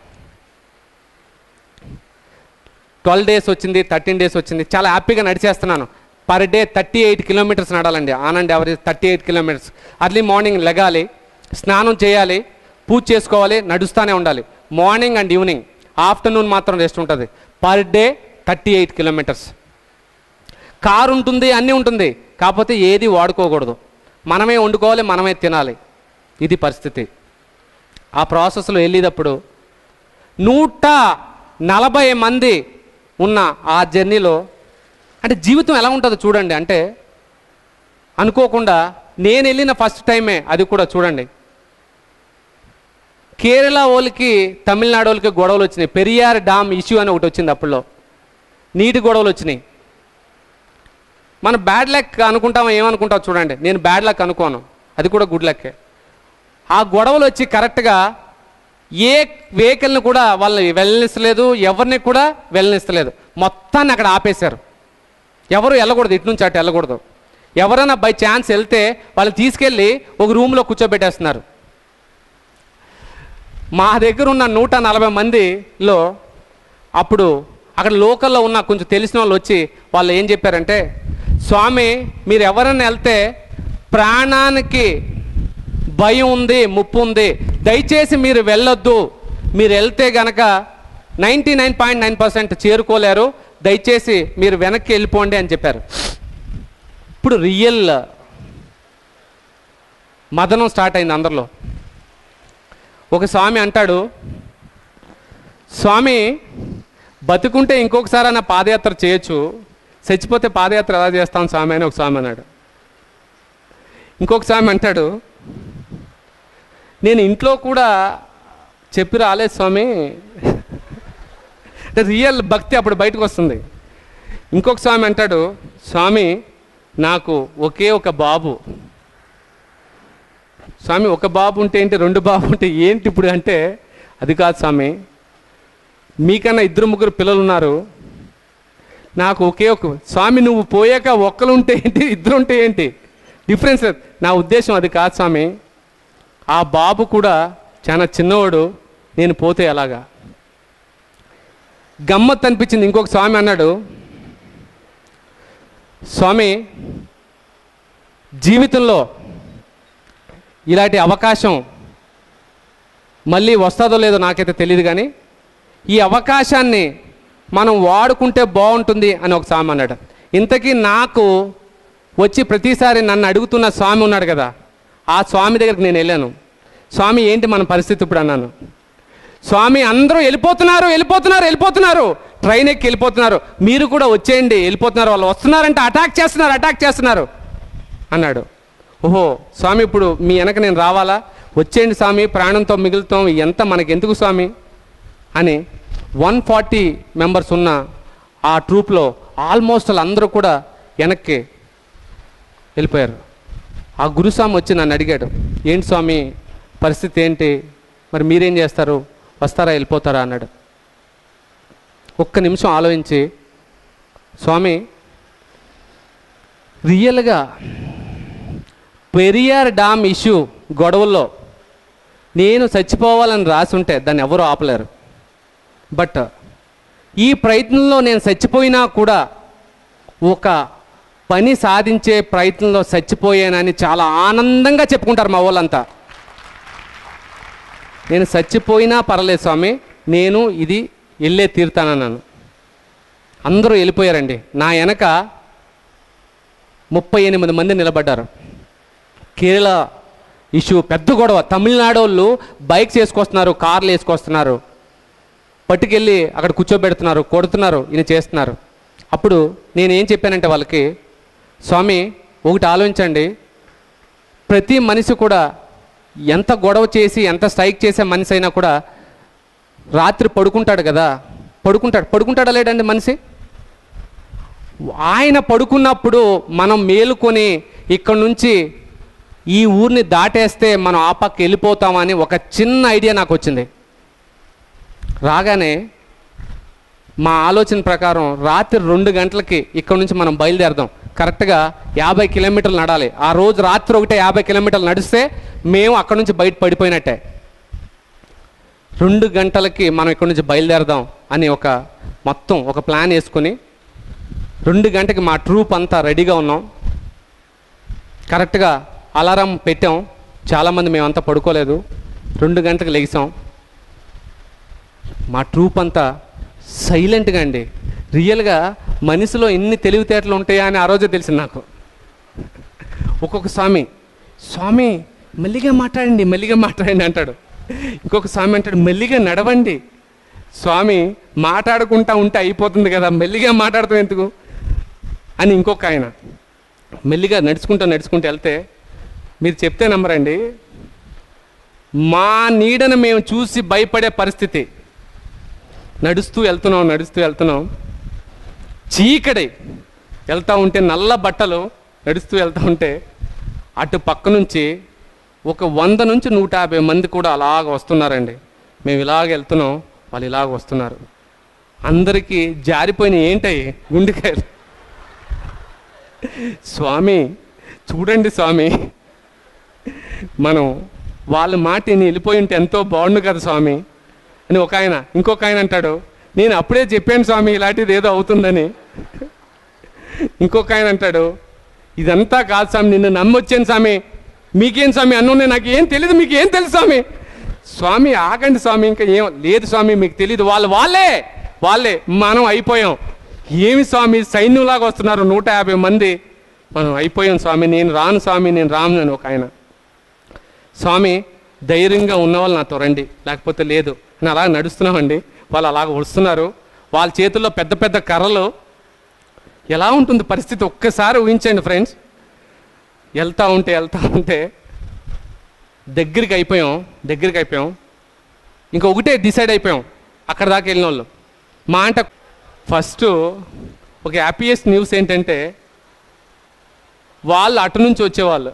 ట్వెల్వ్ డేస్ వచ్చింది థర్టీన్ డేస్ వచ్చింది చాలా హ్యాపీగా నడిచేస్తున్నాను per day thirty eight kilometers నడాలండి ఆనండ్ average thirty eight kilometers early morning లెగాలి స్నానం చేయాలి పూజ చేసుకోవాలి నడుస్తూనే ఉండాలి మార్నింగ్ అండ్ ఈవినింగ్ ఆఫ్టర్నూన్ మాత్రం రెస్ట్ ఉంటుంది per day thirty eight kilometers car ఉంటుంది అన్నీ ఉంటుంది కాకపోతే ఏది వాడుకోకూడదు మనమే వండుకోవాలి మనమే తినాలి ఇది పరిస్థితి ఆ ప్రాసెస్లో వెళ్ళేటప్పుడు నూట నలభై మంది ఉన్న ఆ జర్నీలో అంటే జీవితం ఎలా ఉంటుందో చూడండి అంటే అనుకోకుండా నేను వెళ్ళిన ఫస్ట్ టైమే అది కూడా చూడండి కేరళ వాళ్ళకి తమిళనాడు వాళ్ళకి గొడవలు వచ్చినాయి పెరియార్ డామ్ ఇష్యూ అని ఒకటి వచ్చింది అప్పుడులో నీటి గొడవలు వచ్చినాయి మన బ్యాడ్ లక్ అనుకుంటామో ఏమనుకుంటావు చూడండి నేను బ్యాడ్ లక్ అనుకోను అది కూడా గుడ్ లక్కే ఆ గొడవలు వచ్చి కరెక్ట్గా ఏ వెహికల్ని కూడా వాళ్ళని వెళ్ళనిస్తలేదు ఎవరిని కూడా వెళ్ళనిస్తలేదు మొత్తాన్ని అక్కడ ఆపేశారు ఎవరు వెళ్ళకూడదు ఇటు నుంచి అటు వెళ్ళకూడదు ఎవరైనా బై ఛాన్స్ వెళ్తే వాళ్ళు తీసుకెళ్ళి ఒక రూమ్లో కూర్చోబెట్టేస్తున్నారు మా దగ్గర ఉన్న నూట నలభై మందిలో అప్పుడు అక్కడ లోకల్లో ఉన్న కొంచెం తెలిసిన వాళ్ళు వచ్చి వాళ్ళు ఏం చెప్పారంటే స్వామి మీరు ఎవరైనా వెళ్తే ప్రాణానికి భయం ఉంది ముప్పు ఉంది దయచేసి మీరు వెళ్ళొద్దు మీరు వెళ్తే గనక ninety nine point nine percent చేరుకోలేరు దయచేసి మీరు వెనక్కి వెళ్ళిపోండి అని చెప్పారు ఇప్పుడు రియల్ మదనం స్టార్ట్ అయింది అందరిలో ఒక స్వామి అంటాడు స్వామి బతుకుంటే ఇంకొకసారి అన్న పాదయాత్ర చేయొచ్చు చచ్చిపోతే పాదయాత్ర ఎలా చేస్తాం స్వామి అని ఒక స్వామి అన్నాడు ఇంకొక స్వామి అంటాడు నేను ఇంట్లో కూడా చెప్పి రాలేదు స్వామి అంటే రియల్ భక్తి అప్పుడు బయటకు వస్తుంది ఇంకొక స్వామి అంటాడు స్వామి నాకు ఒకే ఒక బాబు స్వామి ఒక బాబు ఉంటే ఏంటి రెండు బాబు ఉంటే ఏంటి ఇప్పుడు అంటే అది కాదు స్వామి మీకన్నా ఇద్దరు ముగ్గురు పిల్లలు ఉన్నారు నాకు ఒకే ఒక స్వామి నువ్వు పోయాక ఒక్కరు ఉంటే ఏంటి ఇద్దరు ఉంటే ఏంటి డిఫరెన్స్ లేదు. నా ఉద్దేశం అది కాదు స్వామి ఆ బాబు కూడా చాలా చిన్నవాడు నేను పోతే ఎలాగా గమ్మత్ అనిపించింది ఇంకొక స్వామి అన్నాడు స్వామి జీవితంలో ఇలాంటి అవకాశం మళ్ళీ వస్తుందో లేదో నాకైతే తెలియదు కానీ ఈ అవకాశాన్ని మనం వాడుకుంటే బాగుంటుంది అని ఒక స్వామి అన్నాడు ఇంతకీ నాకు వచ్చి ప్రతిసారి నన్ను అడుగుతున్న స్వామి ఉన్నాడు కదా ఆ స్వామి దగ్గరికి నేను వెళ్ళాను స్వామి ఏంటి మన పరిస్థితి ఇప్పుడు అన్నాను స్వామి అందరూ వెళ్ళిపోతున్నారు వెళ్ళిపోతున్నారు వెళ్ళిపోతున్నారు ట్రైన్ ఎక్కి వెళ్ళిపోతున్నారు మీరు కూడా వచ్చేయండి వెళ్ళిపోతున్నారు వాళ్ళు వస్తున్నారంటే అటాక్ చేస్తున్నారు అటాక్ చేస్తున్నారు అన్నాడు ఓహో స్వామి ఇప్పుడు మీ వెనక నేను రావాలా వచ్చేయండి స్వామి ప్రాణంతో మిగులుతాం ఎంత మనకి ఎందుకు స్వామి అని వన్ ఫార్టీ మెంబర్స్ ఉన్న ఆ ట్రూప్లో ఆల్మోస్ట్ వాళ్ళందరూ కూడా వెనక్కి వెళ్ళిపోయారు ఆ గురుస్వామి వచ్చి నన్ను అడిగాడు ఏంటి స్వామి పరిస్థితి ఏంటి మరి మీరేం చేస్తారు వస్తారా వెళ్ళిపోతారా అన్నాడు ఒక్క నిమిషం ఆలోచించి స్వామి రియల్గా పెరియార్ డామ్ ఇష్యూ గొడవల్లో నేను చచ్చిపోవాలని రాసి ఉంటే దాన్ని ఎవరు ఆపలేరు బట్ ఈ ప్రయత్నంలో నేను చచ్చిపోయినా కూడా ఒక పని సాధించే ప్రయత్నంలో చచ్చిపోయానని చాలా ఆనందంగా చెప్పుకుంటారు మా వాళ్ళంతా నేను చచ్చిపోయినా పర్లేదు స్వామి నేను ఇది వెళ్ళే తీరుతానన్నాను అందరూ వెళ్ళిపోయారండి నా వెనక ముప్పై ఎనిమిది మంది నిలబడ్డారు కేరళ ఇష్యూ పెద్ద గొడవ తమిళనాడు వాళ్ళు బైక్స్ వేసుకొస్తున్నారు కార్లు వేసుకొస్తున్నారు పట్టుకెళ్ళి అక్కడ కూర్చోబెడుతున్నారు కొడుతున్నారు ఈయన చేస్తున్నారు అప్పుడు నేనేం చెప్పానంటే వాళ్ళకి స్వామి ఒకటి ఆలోచించండి ప్రతి మనిషి కూడా ఎంత గొడవ చేసి ఎంత స్ట్రైక్ చేసే మనిషి అయినా కూడా రాత్రి పడుకుంటాడు కదా పడుకుంటాడు పడుకుంటాడా లేడండి మనిషి ఆయన పడుకున్నప్పుడు మనం మేలుకొని ఇక్కడ నుంచి ఈ ఊరిని దాటేస్తే మనం ఆ పక్క వెళ్ళిపోతామని ఒక చిన్న ఐడియా నాకు వచ్చింది రాగానే మా ఆలోచన ప్రకారం రాత్రి రెండు గంటలకి ఇక్కడ నుంచి మనం బయలుదేరదాం కరెక్ట్గా యాభై కిలోమీటర్లు నడాలి ఆ రోజు రాత్రి ఒకటే యాభై కిలోమీటర్లు నడిస్తే మేము అక్కడ నుంచి బయట పడిపోయినట్టే రెండు గంటలకి మనం ఇక్కడ నుంచి బయలుదేరదాం అని ఒక మొత్తం ఒక ప్లాన్ వేసుకొని రెండు గంటకి మా ట్రూప్ అంతా రెడీగా ఉన్నాం కరెక్ట్గా అలారం పెట్టాం చాలామంది మేమంతా పడుకోలేదు రెండు గంటలకు లెగిసాం మా ట్రూప్ అంతా సైలెంట్గా అండి రియల్గా మనిషిలో ఎన్ని తెలివితేటలు ఉంటాయా అని ఆ రోజే తెలిసింది నాకు ఒక్కొక్క స్వామి స్వామి మెల్లిగా మాట్లాడండి మెల్లిగా మాట్లాడండి అంటాడు ఇంకొక స్వామి అంటాడు మెల్లిగా నడవండి స్వామి మాట్లాడుకుంటా ఉంటే అయిపోతుంది కదా మెల్లిగా మాట్లాడతాం ఎందుకు అని ఇంకొక ఆయన మెల్లిగా నడుచుకుంటూ నడుచుకుంటూ వెళ్తే మీరు చెప్తే నమ్మరండి మా నీడను మేము చూసి భయపడే పరిస్థితి నడుస్తూ వెళ్తున్నాం నడుస్తూ వెళ్తున్నాం చీకటి వెళ్తూ ఉంటే నల్ల బట్టలు నడుస్తూ వెళ్తూ ఉంటే అటు పక్క నుంచి ఒక వంద నుంచి నూట యాభై మంది కూడా అలాగ వస్తున్నారండి మేము ఇలాగ వెళ్తున్నాం వాళ్ళు ఇలాగ వస్తున్నారు అందరికీ జారిపోయిన ఏంటయి గుండెకాయలు స్వామి చూడండి స్వామి మనం వాళ్ళ మాట నేను వెళ్ళిపోయి ఉంటే ఎంతో బాగుండు కదా స్వామి అని ఒక ఆయన ఇంకొక ఆయన అంటాడు నేను అప్పుడే చెప్పాను స్వామి ఇలాంటిది ఏదో అవుతుందని ఇంకొక ఆయన అంటాడు ఇదంతా కాదు స్వామి నిన్ను నమ్మొచ్చాను స్వామి మీకేం స్వామి అన్నునే నాకు ఏం తెలియదు మీకు ఏం తెలుసు స్వామి స్వామి ఆగండి స్వామి ఇంకా ఏం లేదు స్వామి మీకు తెలియదు వాళ్ళు వాళ్ళే వాళ్ళే మనం అయిపోయాం ఏమి స్వామి సైన్యంలాగా వస్తున్నారు నూట యాభై మంది మనం అయిపోయాం స్వామి నేను రాను స్వామి నేను రాను అని ఒక ఆయన స్వామి ధైర్యంగా ఉన్నవాళ్ళు నాతో రండి లేకపోతే లేదు నేను అలా నడుస్తున్నామండి వాళ్ళు అలాగ వస్తున్నారు వాళ్ళ చేతుల్లో పెద్ద పెద్ద కర్రలు ఎలా ఉంటుంది పరిస్థితి ఒక్కసారి ఊహించండి ఫ్రెండ్స్ వెళ్తా ఉంటే వెళ్తా ఉంటే దగ్గరికి అయిపోయాం దగ్గరికి అయిపోయాం ఇంకా ఒకటే డిసైడ్ అయిపోయాం అక్కడ దాకా వెళ్ళిన వాళ్ళు మా అంట ఫస్ట్ ఒక హ్యాపీయెస్ట్ న్యూస్ ఏంటంటే వాళ్ళు అటు నుంచి వచ్చేవాళ్ళు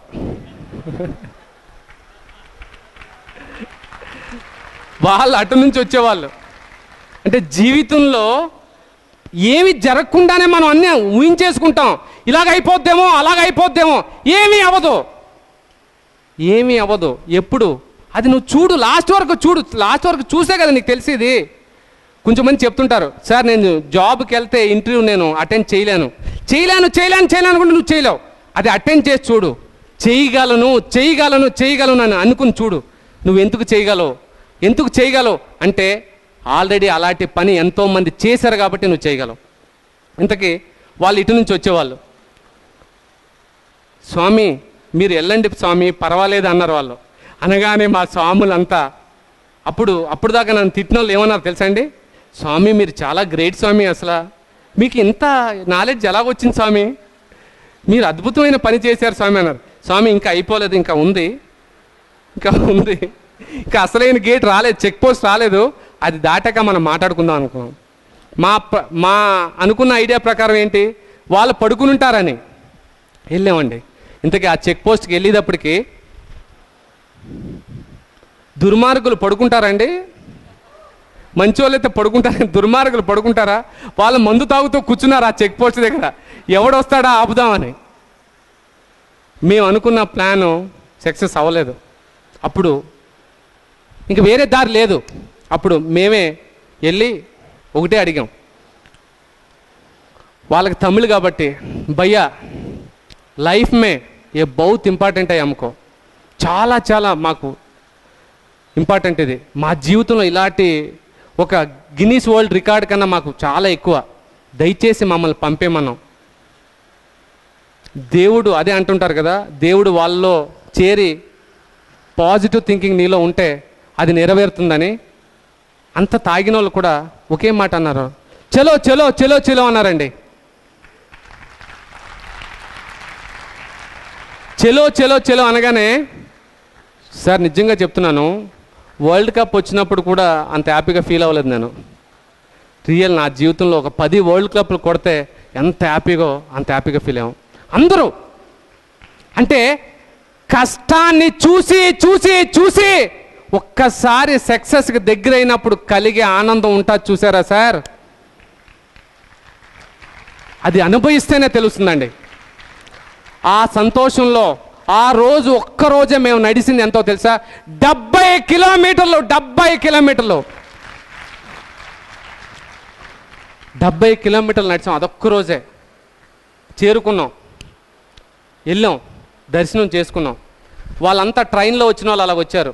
వాళ్ళు అటు నుంచి వచ్చేవాళ్ళు అంటే జీవితంలో ఏమి జరగకుండానే మనం అన్నీ ఊహించేసుకుంటాం ఇలాగ అయిపోద్దేమో అలాగ అయిపోద్దేమో ఏమీ అవ్వదు ఏమీ అవ్వదు ఎప్పుడు అది నువ్వు చూడు లాస్ట్ వరకు చూడు లాస్ట్ వరకు చూసే కదా నీకు తెలిసేది కొంచెం మంది చెప్తుంటారు సార్ నేను జాబ్కి వెళ్తే ఇంటర్వ్యూ నేను అటెండ్ చేయలేను చేయలేను చేయలేను చేయలేను అనుకుంటే నువ్వు చేయలేవు అది అటెండ్ చేసి చూడు చేయగలను చేయగలను చేయగలను అని అనుకుని చూడు నువ్వు ఎందుకు చేయగలవు ఎందుకు చేయగలవు అంటే ఆల్రెడీ అలాంటి పని ఎంతోమంది చేశారు కాబట్టి నువ్వు చేయగలవు ఇంతకీ వాళ్ళు ఇటు నుంచి వచ్చేవాళ్ళు స్వామి మీరు వెళ్ళండి స్వామి పర్వాలేదు అన్నారు వాళ్ళు అనగానే మా స్వాములంతా అప్పుడు అప్పుడు దాకా నన్ను తిట్టిన వాళ్ళు ఏమన్నారు తెలుసా అండి స్వామి మీరు చాలా గ్రేట్ స్వామి అసలు మీకు ఇంత నాలెడ్జ్ ఎలా వచ్చింది స్వామి మీరు అద్భుతమైన పని చేశారు స్వామి అన్నారు స్వామి ఇంకా అయిపోలేదు ఇంకా ఉంది ఇంకా ఉంది ఇంకా అసలైన గేట్ రాలేదు చెక్ పోస్ట్ రాలేదు అది దాటాక మనం మాట్లాడుకుందాం అనుకున్నాం మా ప్ర- మా అనుకున్న ఐడియా ప్రకారం ఏంటి వాళ్ళు పడుకుని ఉంటారని వెళ్ళామండి ఇంతకీ ఆ చెక్ పోస్ట్కి వెళ్ళేటప్పటికి దుర్మార్గులు పడుకుంటారండి మంచి వాళ్ళైతే పడుకుంటారు దుర్మార్గులు పడుకుంటారా వాళ్ళు మందు తాగుతూ కూర్చున్నారు ఆ చెక్ పోస్ట్ దగ్గర ఎవడొస్తాడా ఆపుదామని మేము అనుకున్న ప్లాను సక్సెస్ అవ్వలేదు అప్పుడు ఇంక వేరే దారి లేదు అప్పుడు మేమే వెళ్ళి ఒకటే అడిగాం వాళ్ళకి తమిళ్ కాబట్టి భయ్యా లైఫ్ మే ఏ బౌత్ ఇంపార్టెంట్ అయ్యి అమ్ముకో చాలా చాలా మాకు ఇంపార్టెంట్ ఇది మా జీవితంలో ఇలాంటి ఒక గిన్నీస్ వరల్డ్ రికార్డ్ కన్నా మాకు చాలా ఎక్కువ దయచేసి మమ్మల్ని పంపేమన్నాం దేవుడు అదే అంటుంటారు కదా దేవుడు వాళ్ళలో చేరి పాజిటివ్ థింకింగ్ నీలో ఉంటే అది నెరవేరుతుందని అంత తాగిన వాళ్ళు కూడా ఒకే మాట అన్నారు చలో చలో చలో చలో అన్నారండి చలో చలో చలో అనగానే సార్ నిజంగా చెప్తున్నాను వరల్డ్ కప్ వచ్చినప్పుడు కూడా అంత హ్యాపీగా ఫీల్ అవ్వలేదు నేను రియల్ నా జీవితంలో ఒక పది వరల్డ్ కప్లు కొడితే ఎంత హ్యాపీగో అంత హ్యాపీగా ఫీల్ అయ్యాం అందరూ అంటే కష్టాన్ని చూసి చూసి చూసి ఒక్కసారి సక్సెస్కి దగ్గర అయినప్పుడు కలిగే ఆనందం ఉంటుంది చూసారా సార్ అది అనుభవిస్తేనే తెలుస్తుందండి ఆ సంతోషంలో ఆ రోజు ఒక్క రోజే మేము నడిచింది ఎంతో తెలుసా డెబ్బై కిలోమీటర్లు డెబ్బై కిలోమీటర్లు డెబ్బై కిలోమీటర్లు నడిచాం అదొక్క రోజే చేరుకున్నాం వెళ్ళాం దర్శనం చేసుకున్నాం వాళ్ళంతా ట్రైన్లో వచ్చిన వాళ్ళు అలా వచ్చారు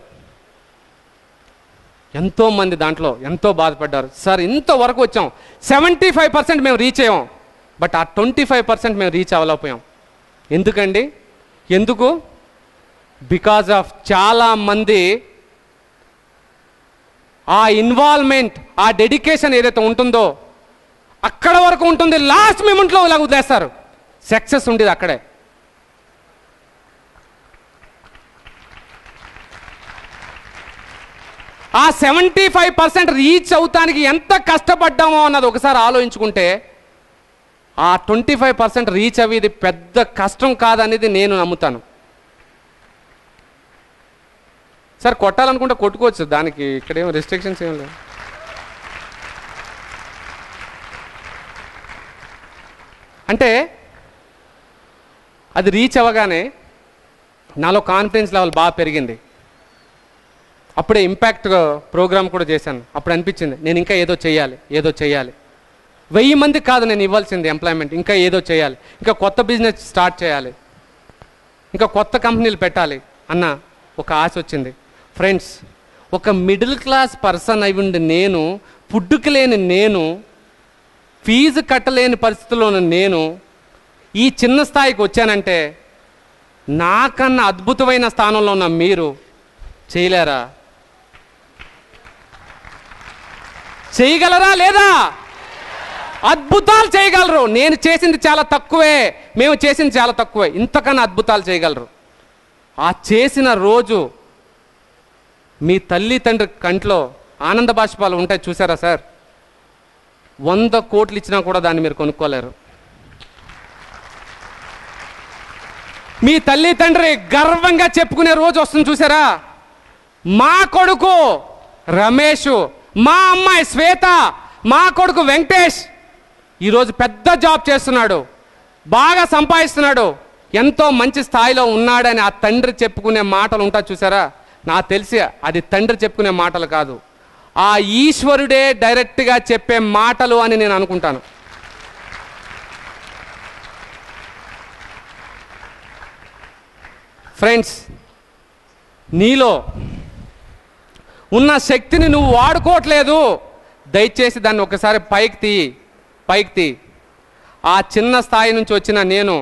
ఎంతో మంది దాంట్లో ఎంతో బాధపడ్డారు సార్ ఇంతవరకు వచ్చాం సెవెంటీ ఫైవ్ పర్సెంట్ మేము రీచ్ అయ్యాం బట్ ఆ ట్వంటీ ఫైవ్ పర్సెంట్ మేము రీచ్ అవ్వలేకపోయాం ఎందుకండి ఎందుకు బికాజ్ ఆఫ్ చాలా మంది ఆ ఇన్వాల్వ్మెంట్ ఆ డెడికేషన్ ఏదైతే ఉంటుందో అక్కడ వరకు ఉంటుంది లాస్ట్ మూమెంట్లో ఇలా వదిలేస్తారు సక్సెస్ ఉండేది అక్కడే ఆ సెవెంటీ ఫైవ్ పర్సెంట్ రీచ్ అవుతానికి ఎంత కష్టపడ్డామో అన్నది ఒకసారి ఆలోచించుకుంటే ఆ ట్వంటీ ఫైవ్ పర్సెంట్ రీచ్ అయ్యేది పెద్ద కష్టం కాదనేది నేను నమ్ముతాను సార్ కొట్టాలనుకుంటే కొట్టుకోవచ్చు దానికి ఇక్కడేం రెస్ట్రిక్షన్స్ ఏం లేవు అంటే అది రీచ్ అవ్వగానే నాలో కాన్ఫిడెన్స్ లెవెల్ బాగా పెరిగింది అప్పుడే ఇంపాక్ట్ ప్రోగ్రామ్ కూడా చేశాను అప్పుడు అనిపించింది నేను ఇంకా ఏదో చేయాలి ఏదో చేయాలి వెయ్యి మంది కాదు నేను ఇవ్వాల్సింది ఎంప్లాయ్మెంట్ ఇంకా ఏదో చేయాలి ఇంకా కొత్త బిజినెస్ స్టార్ట్ చేయాలి ఇంకా కొత్త కంపెనీలు పెట్టాలి అన్న ఒక ఆశ వచ్చింది ఫ్రెండ్స్ ఒక మిడిల్ క్లాస్ పర్సన్ అయి ఉండి నేను ఫుడ్కి లేని నేను ఫీజు కట్టలేని పరిస్థితుల్లో ఉన్న నేను ఈ చిన్న స్థాయికి వచ్చానంటే నాకన్నా అద్భుతమైన స్థానంలో ఉన్న మీరు చేయలేరా చేయగలరా లేదా అద్భుతాలు చేయగలరు నేను చేసింది చాలా తక్కువే మేము చేసింది చాలా తక్కువే ఇంతకన్నా అద్భుతాలు చేయగలరు ఆ చేసిన రోజు మీ తల్లి తండ్రి కంట్లో ఆనంద బాష్పాలు ఉంటాయి చూసారా సార్ వంద కోట్లు ఇచ్చినా కూడా దాన్ని మీరు కొనుక్కోలేరు మీ తల్లి తండ్రి గర్వంగా చెప్పుకునే రోజు వస్తుంది చూసారా మా కొడుకు రమేష్ మా అమ్మాయి శ్వేత మా కొడుకు వెంకటేష్ ఈరోజు పెద్ద జాబ్ చేస్తున్నాడు బాగా సంపాదిస్తున్నాడు ఎంతో మంచి స్థాయిలో ఉన్నాడని ఆ తండ్రి చెప్పుకునే మాటలు ఉంటా చూసారా నాకు తెలిసి అది తండ్రి చెప్పుకునే మాటలు కాదు ఆ ఈశ్వరుడే డైరెక్ట్గా చెప్పే మాటలు అని నేను అనుకుంటాను ఫ్రెండ్స్ నీలో ఉన్న శక్తిని నువ్వు వాడుకోవట్లేదు దయచేసి దాన్ని ఒకసారి పైకి తీ పైకి తీ ఆ చిన్న స్థాయి నుంచి వచ్చిన నేను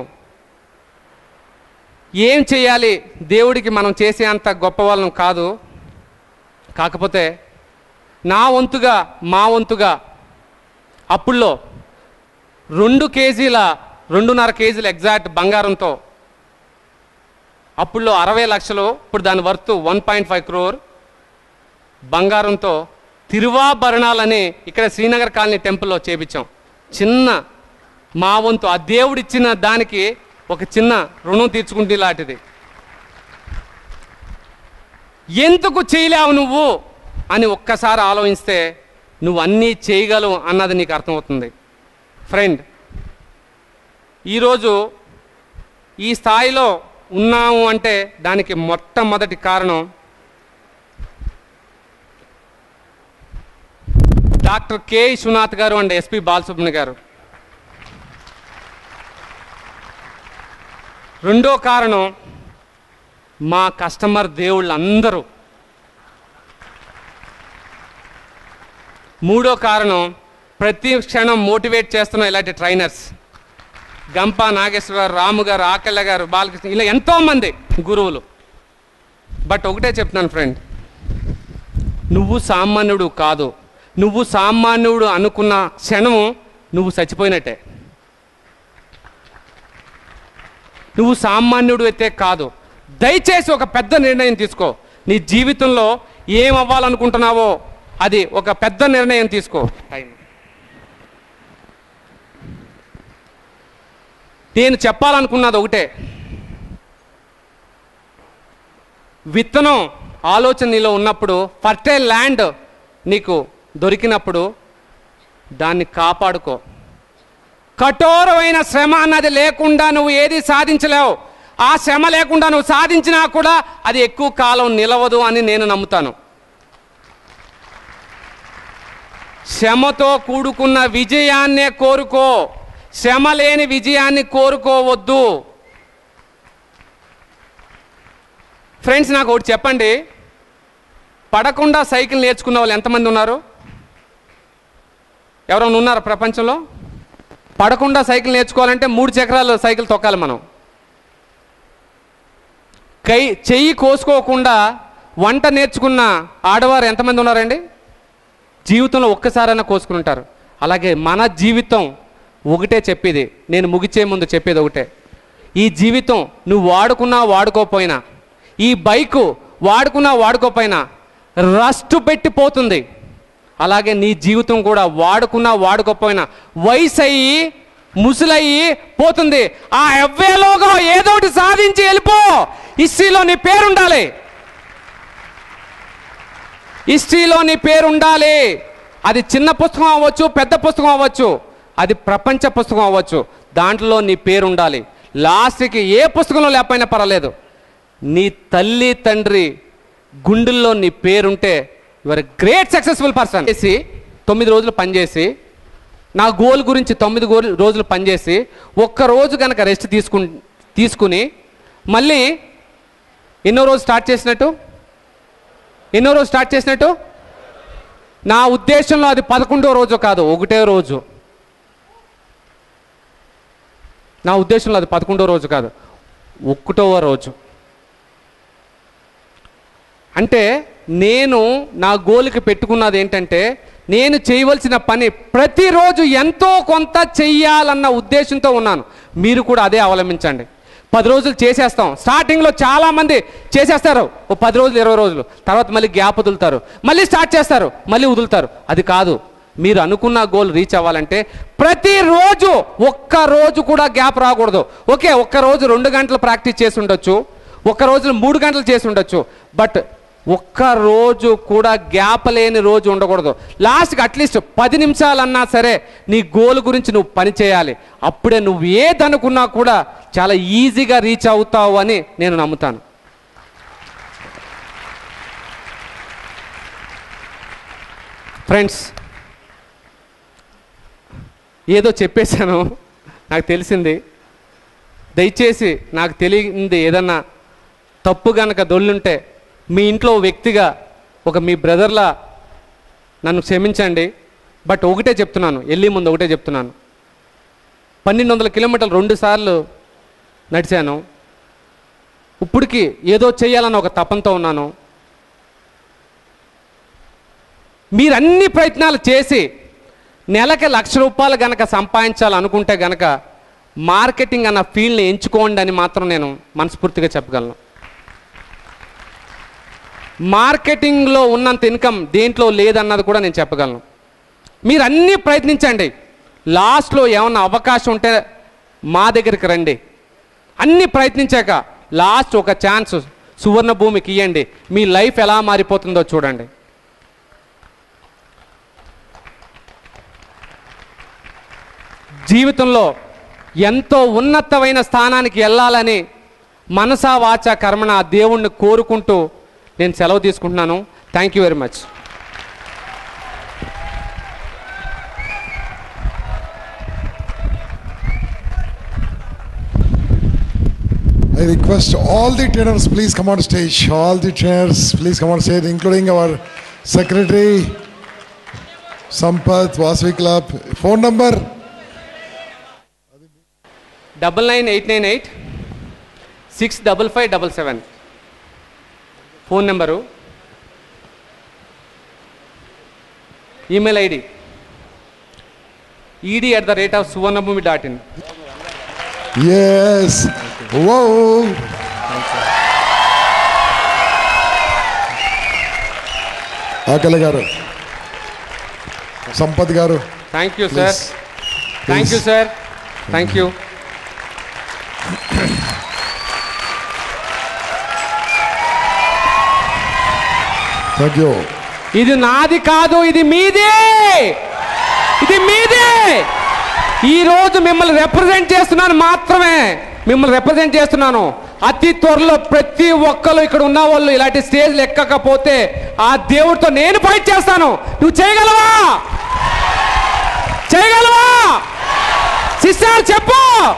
ఏం చేయాలి దేవుడికి మనం చేసే అంత గొప్ప వాళ్ళం కాదు కాకపోతే నా వంతుగా మా వంతుగా అప్పుల్లో రెండు కేజీల రెండున్నర కేజీల ఎగ్జాక్ట్ బంగారంతో అప్పుల్లో అరవై లక్షలు ఇప్పుడు దాని worth one point five crore బంగారంతో తిరువాభరణాలని ఇక్కడ శ్రీనగర్ కాలనీ టెంపుల్లో చేపించాం చిన్న మా వంతు ఆ దేవుడిచ్చిన దానికి ఒక చిన్న రుణం తీర్చుకుంటే లాంటిది ఎందుకు చేయలేవు నువ్వు అని ఒక్కసారి ఆలోచిస్తే నువ్వు అన్నీ చేయగలవు అన్నది నీకు అర్థమవుతుంది ఫ్రెండ్ ఈరోజు ఈ స్థాయిలో ఉన్నాము అంటే దానికి మొట్టమొదటి కారణం డాక్టర్ కె విశ్వనాథ్ గారు అండ్ ఎస్పి బాలసుబ్రహ్మణ్య గారు రెండో కారణం మా కస్టమర్ దేవుళ్ళు అందరూ మూడో కారణం ప్రతి క్షణం మోటివేట్ చేస్తున్న ఇలాంటి ట్రైనర్స్ గంప నాగేశ్వర గారు రాము గారు ఆకళ్ళ గారు బాలకృష్ణ ఇలా ఎంతోమంది గురువులు బట్ ఒకటే చెప్తున్నాను ఫ్రెండ్ నువ్వు సామాన్యుడు కాదు నువ్వు సామాన్యుడు అనుకున్న క్షణము నువ్వు చచ్చిపోయినట్టే నువ్వు సామాన్యుడు అయితే కాదు దయచేసి ఒక పెద్ద నిర్ణయం తీసుకో నీ జీవితంలో ఏం అవ్వాలనుకుంటున్నావో అది ఒక పెద్ద నిర్ణయం తీసుకో టైం నేను చెప్పాలనుకున్నది ఒకటే విత్తనం ఆలోచన నీలో ఉన్నప్పుడు ఫర్టైల్ ల్యాండ్ నీకు దొరికినప్పుడు దాన్ని కాపాడుకో కఠోరమైన శ్రమ అన్నది లేకుండా నువ్వు ఏది సాధించలేవు ఆ శ్రమ లేకుండా నువ్వు సాధించినా కూడా అది ఎక్కువ కాలం నిలవదు అని నేను నమ్ముతాను శ్రమతో కూడుకున్న విజయాన్నే కోరుకో శ్రమ లేని విజయాన్ని కోరుకోవద్దు ఫ్రెండ్స్ నాకు ఒకటి చెప్పండి పడకుండా సైకిల్ నేర్చుకున్న వాళ్ళు ఎంతమంది ఉన్నారు ఎవరైనా ఉన్నారా ప్రపంచంలో పడకుండా సైకిల్ నేర్చుకోవాలంటే మూడు చక్రాలు సైకిల్ తొక్కాలి మనం కై చెయ్యి కోసుకోకుండా వంట నేర్చుకున్న ఆడవారు ఎంతమంది ఉన్నారండి జీవితంలో ఒక్కసారైనా కోసుకుని ఉంటారు అలాగే మన జీవితం ఒకటే చెప్పేది నేను ముగిచే ముందు చెప్పేది ఒకటే ఈ జీవితం నువ్వు వాడుకున్నా వాడుకోపోయినా ఈ బైకు వాడుకున్నా వాడుకోపోయినా రస్ట్ పెట్టిపోతుంది అలాగే నీ జీవితం కూడా వాడుకున్నా వాడుకోపోయినా వయసు అయ్యి ముసలయ్యి పోతుంది ఆ ఎవ్వేలోగా ఏదో ఒకటి సాధించి వెళ్ళిపో హిస్టరీలో నీ పేరు ఉండాలి హిస్టరీలో నీ పేరు ఉండాలి అది చిన్న పుస్తకం అవ్వచ్చు పెద్ద పుస్తకం అవ్వచ్చు అది ప్రపంచ పుస్తకం అవ్వచ్చు దాంట్లో నీ పేరు ఉండాలి లాస్ట్కి ఏ పుస్తకంలో లేకపోయినా పర్వాలేదు నీ తల్లి తండ్రి గుండెల్లో నీ పేరుంటే యువర్ గ్రేట్ సక్సెస్ఫుల్ పర్సన్ చేసి తొమ్మిది రోజులు పనిచేసి నా గోల్ గురించి తొమ్మిది గోల్ రోజులు పనిచేసి ఒక్క రోజు కనుక రెస్ట్ తీసుకు తీసుకుని మళ్ళీ ఎన్నో రోజు స్టార్ట్ చేసినట్టు ఎన్నో రోజు స్టార్ట్ చేసినట్టు నా ఉద్దేశంలో అది పదకొండో రోజు కాదు ఒకటే రోజు నా ఉద్దేశంలో అది పదకొండో రోజు కాదు ఒకటవ రోజు అంటే నేను నా గోల్కి పెట్టుకున్నది ఏంటంటే నేను చేయవలసిన పని ప్రతిరోజు ఎంతో కొంత చెయ్యాలన్న ఉద్దేశంతో ఉన్నాను మీరు కూడా అదే అవలంబించండి పది రోజులు చేసేస్తాం స్టార్టింగ్లో చాలామంది చేసేస్తారు ఓ పది రోజులు ఇరవై రోజులు తర్వాత మళ్ళీ గ్యాప్ వదులుతారు మళ్ళీ స్టార్ట్ చేస్తారు మళ్ళీ వదులుతారు అది కాదు మీరు అనుకున్న గోల్ రీచ్ అవ్వాలంటే ప్రతిరోజు ఒక్క రోజు కూడా గ్యాప్ రాకూడదు ఓకే ఒక్క రోజు రెండు గంటలు ప్రాక్టీస్ చేసి ఉండొచ్చు ఒక్క రోజు మూడు గంటలు చేసి ఉండొచ్చు బట్ ఒక్క రోజు కూడా గ్యాప్ లేని రోజు ఉండకూడదు లాస్ట్కి అట్లీస్ట్ పది నిమిషాలన్నా సరే నీ గోల్ గురించి నువ్వు పని చేయాలి అప్పుడే నువ్వు ఏదనుకున్నా కూడా చాలా ఈజీగా రీచ్ అవుతావు అని నేను నమ్ముతాను ఫ్రెండ్స్ ఏదో చెప్పేశాను నాకు తెలిసింది దయచేసి నాకు తెలియంది ఏదన్నా తప్పు గనక దొల్లుంటే మీ ఇంట్లో వ్యక్తిగా ఒక మీ బ్రదర్లా నన్ను క్షమించండి బట్ ఒకటే చెప్తున్నాను వెళ్ళి ముందు ఒకటే చెప్తున్నాను పన్నెండు వందల కిలోమీటర్లు రెండు సార్లు నడిచాను ఇప్పటికి ఏదో చేయాలని ఒక తపంతో ఉన్నాను మీరు అన్ని ప్రయత్నాలు చేసి నెలకి లక్ష రూపాయలు గనక సంపాదించాలనుకుంటే గనక మార్కెటింగ్ అన్న ఫీల్డ్ని ఎంచుకోండి అని మాత్రం నేను మనస్ఫూర్తిగా చెప్పగలను మార్కెటింగ్లో ఉన్నంత ఇన్కమ్ దేంట్లో లేదన్నది కూడా నేను చెప్పగలను మీరు అన్నీ ప్రయత్నించండి లాస్ట్లో ఏమన్నా అవకాశం ఉంటే మా దగ్గరికి రండి అన్నీ ప్రయత్నించాక లాస్ట్ ఒక ఛాన్స్ సువర్ణ భూమికి ఇవ్వండి మీ లైఫ్ ఎలా మారిపోతుందో చూడండి జీవితంలో ఎంతో ఉన్నతమైన స్థానానికి వెళ్ళాలని మనసా వాచ కర్మణ ఆ దేవుణ్ణి కోరుకుంటూ నేను సెలవు తీసుకుంటున్నాను thank you very much I request all the trainers, please come on stage. All the trainers, please come on stage, including our secretary, Sampath Vasavi club phone number double nine eight nine eight six double five double seven phone number email ID ED at the rate of Suvarnabhumi dot in S O ఆకలి గారు సంపత్ గారు thank you sir thank you sir thank you thank you ఇది నాది కాదు ఇది మీదే ఇది మీదే ఈ రోజు మిమ్మల్ని రిప్రజెంట్ చేస్తున్నాను మాత్రమే మిమ్మల్ని రిప్రజెంట్ చేస్తున్నాను అతి త్వరలో ప్రతి ఒక్కరు ఇక్కడ ఉన్న వాళ్ళు ఇలాంటి స్టేజ్లు ఎక్కకపోతే ఆ దేవుడితో నేను ఫైట్ చేస్తాను నువ్వు చేయగలవా చేయగలవా సిస్టర్ చెప్పు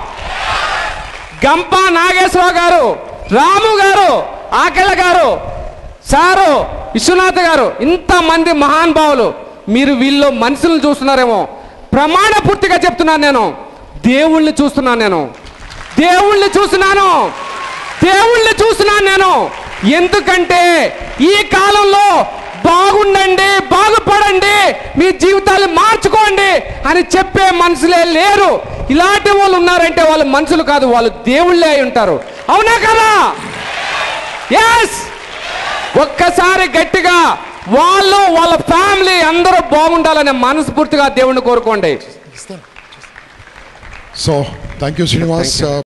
గంప నాగేశ్వరరావు గారు రాము గారు ఆకెళ్ళ గారు సారు విశ్వనాథ్ గారు ఇంతమంది మహానుభావులు మీరు వీళ్ళు మనుషులను చూస్తున్నారేమో ప్రమాణ పూర్తిగా చెప్తున్నాను నేను దేవుళ్ళని చూస్తున్నాను నేను దేవుళ్ళని చూస్తున్నాను దేవుళ్ళని చూస్తున్నాను నేను ఎందుకంటే ఈ కాలంలో బాగుండండి బాగుపడండి మీ జీవితాలు మార్చుకోండి అని చెప్పే మనుషులే లేరు ఇలాంటి వాళ్ళు ఉన్నారంటే వాళ్ళు మనుషులు కాదు వాళ్ళు దేవుళ్ళే అయి ఉంటారు అవునా కదా ఎస్ ఒక్కసారి గట్టిగా వాళ్ళు వాళ్ళ ఫ్యామిలీ అందరూ బాగుండాలని మనస్ఫూర్తిగా దేవుణ్ణి కోరుకోండి సో థ్యాంక్ యూ శ్రీనివాస్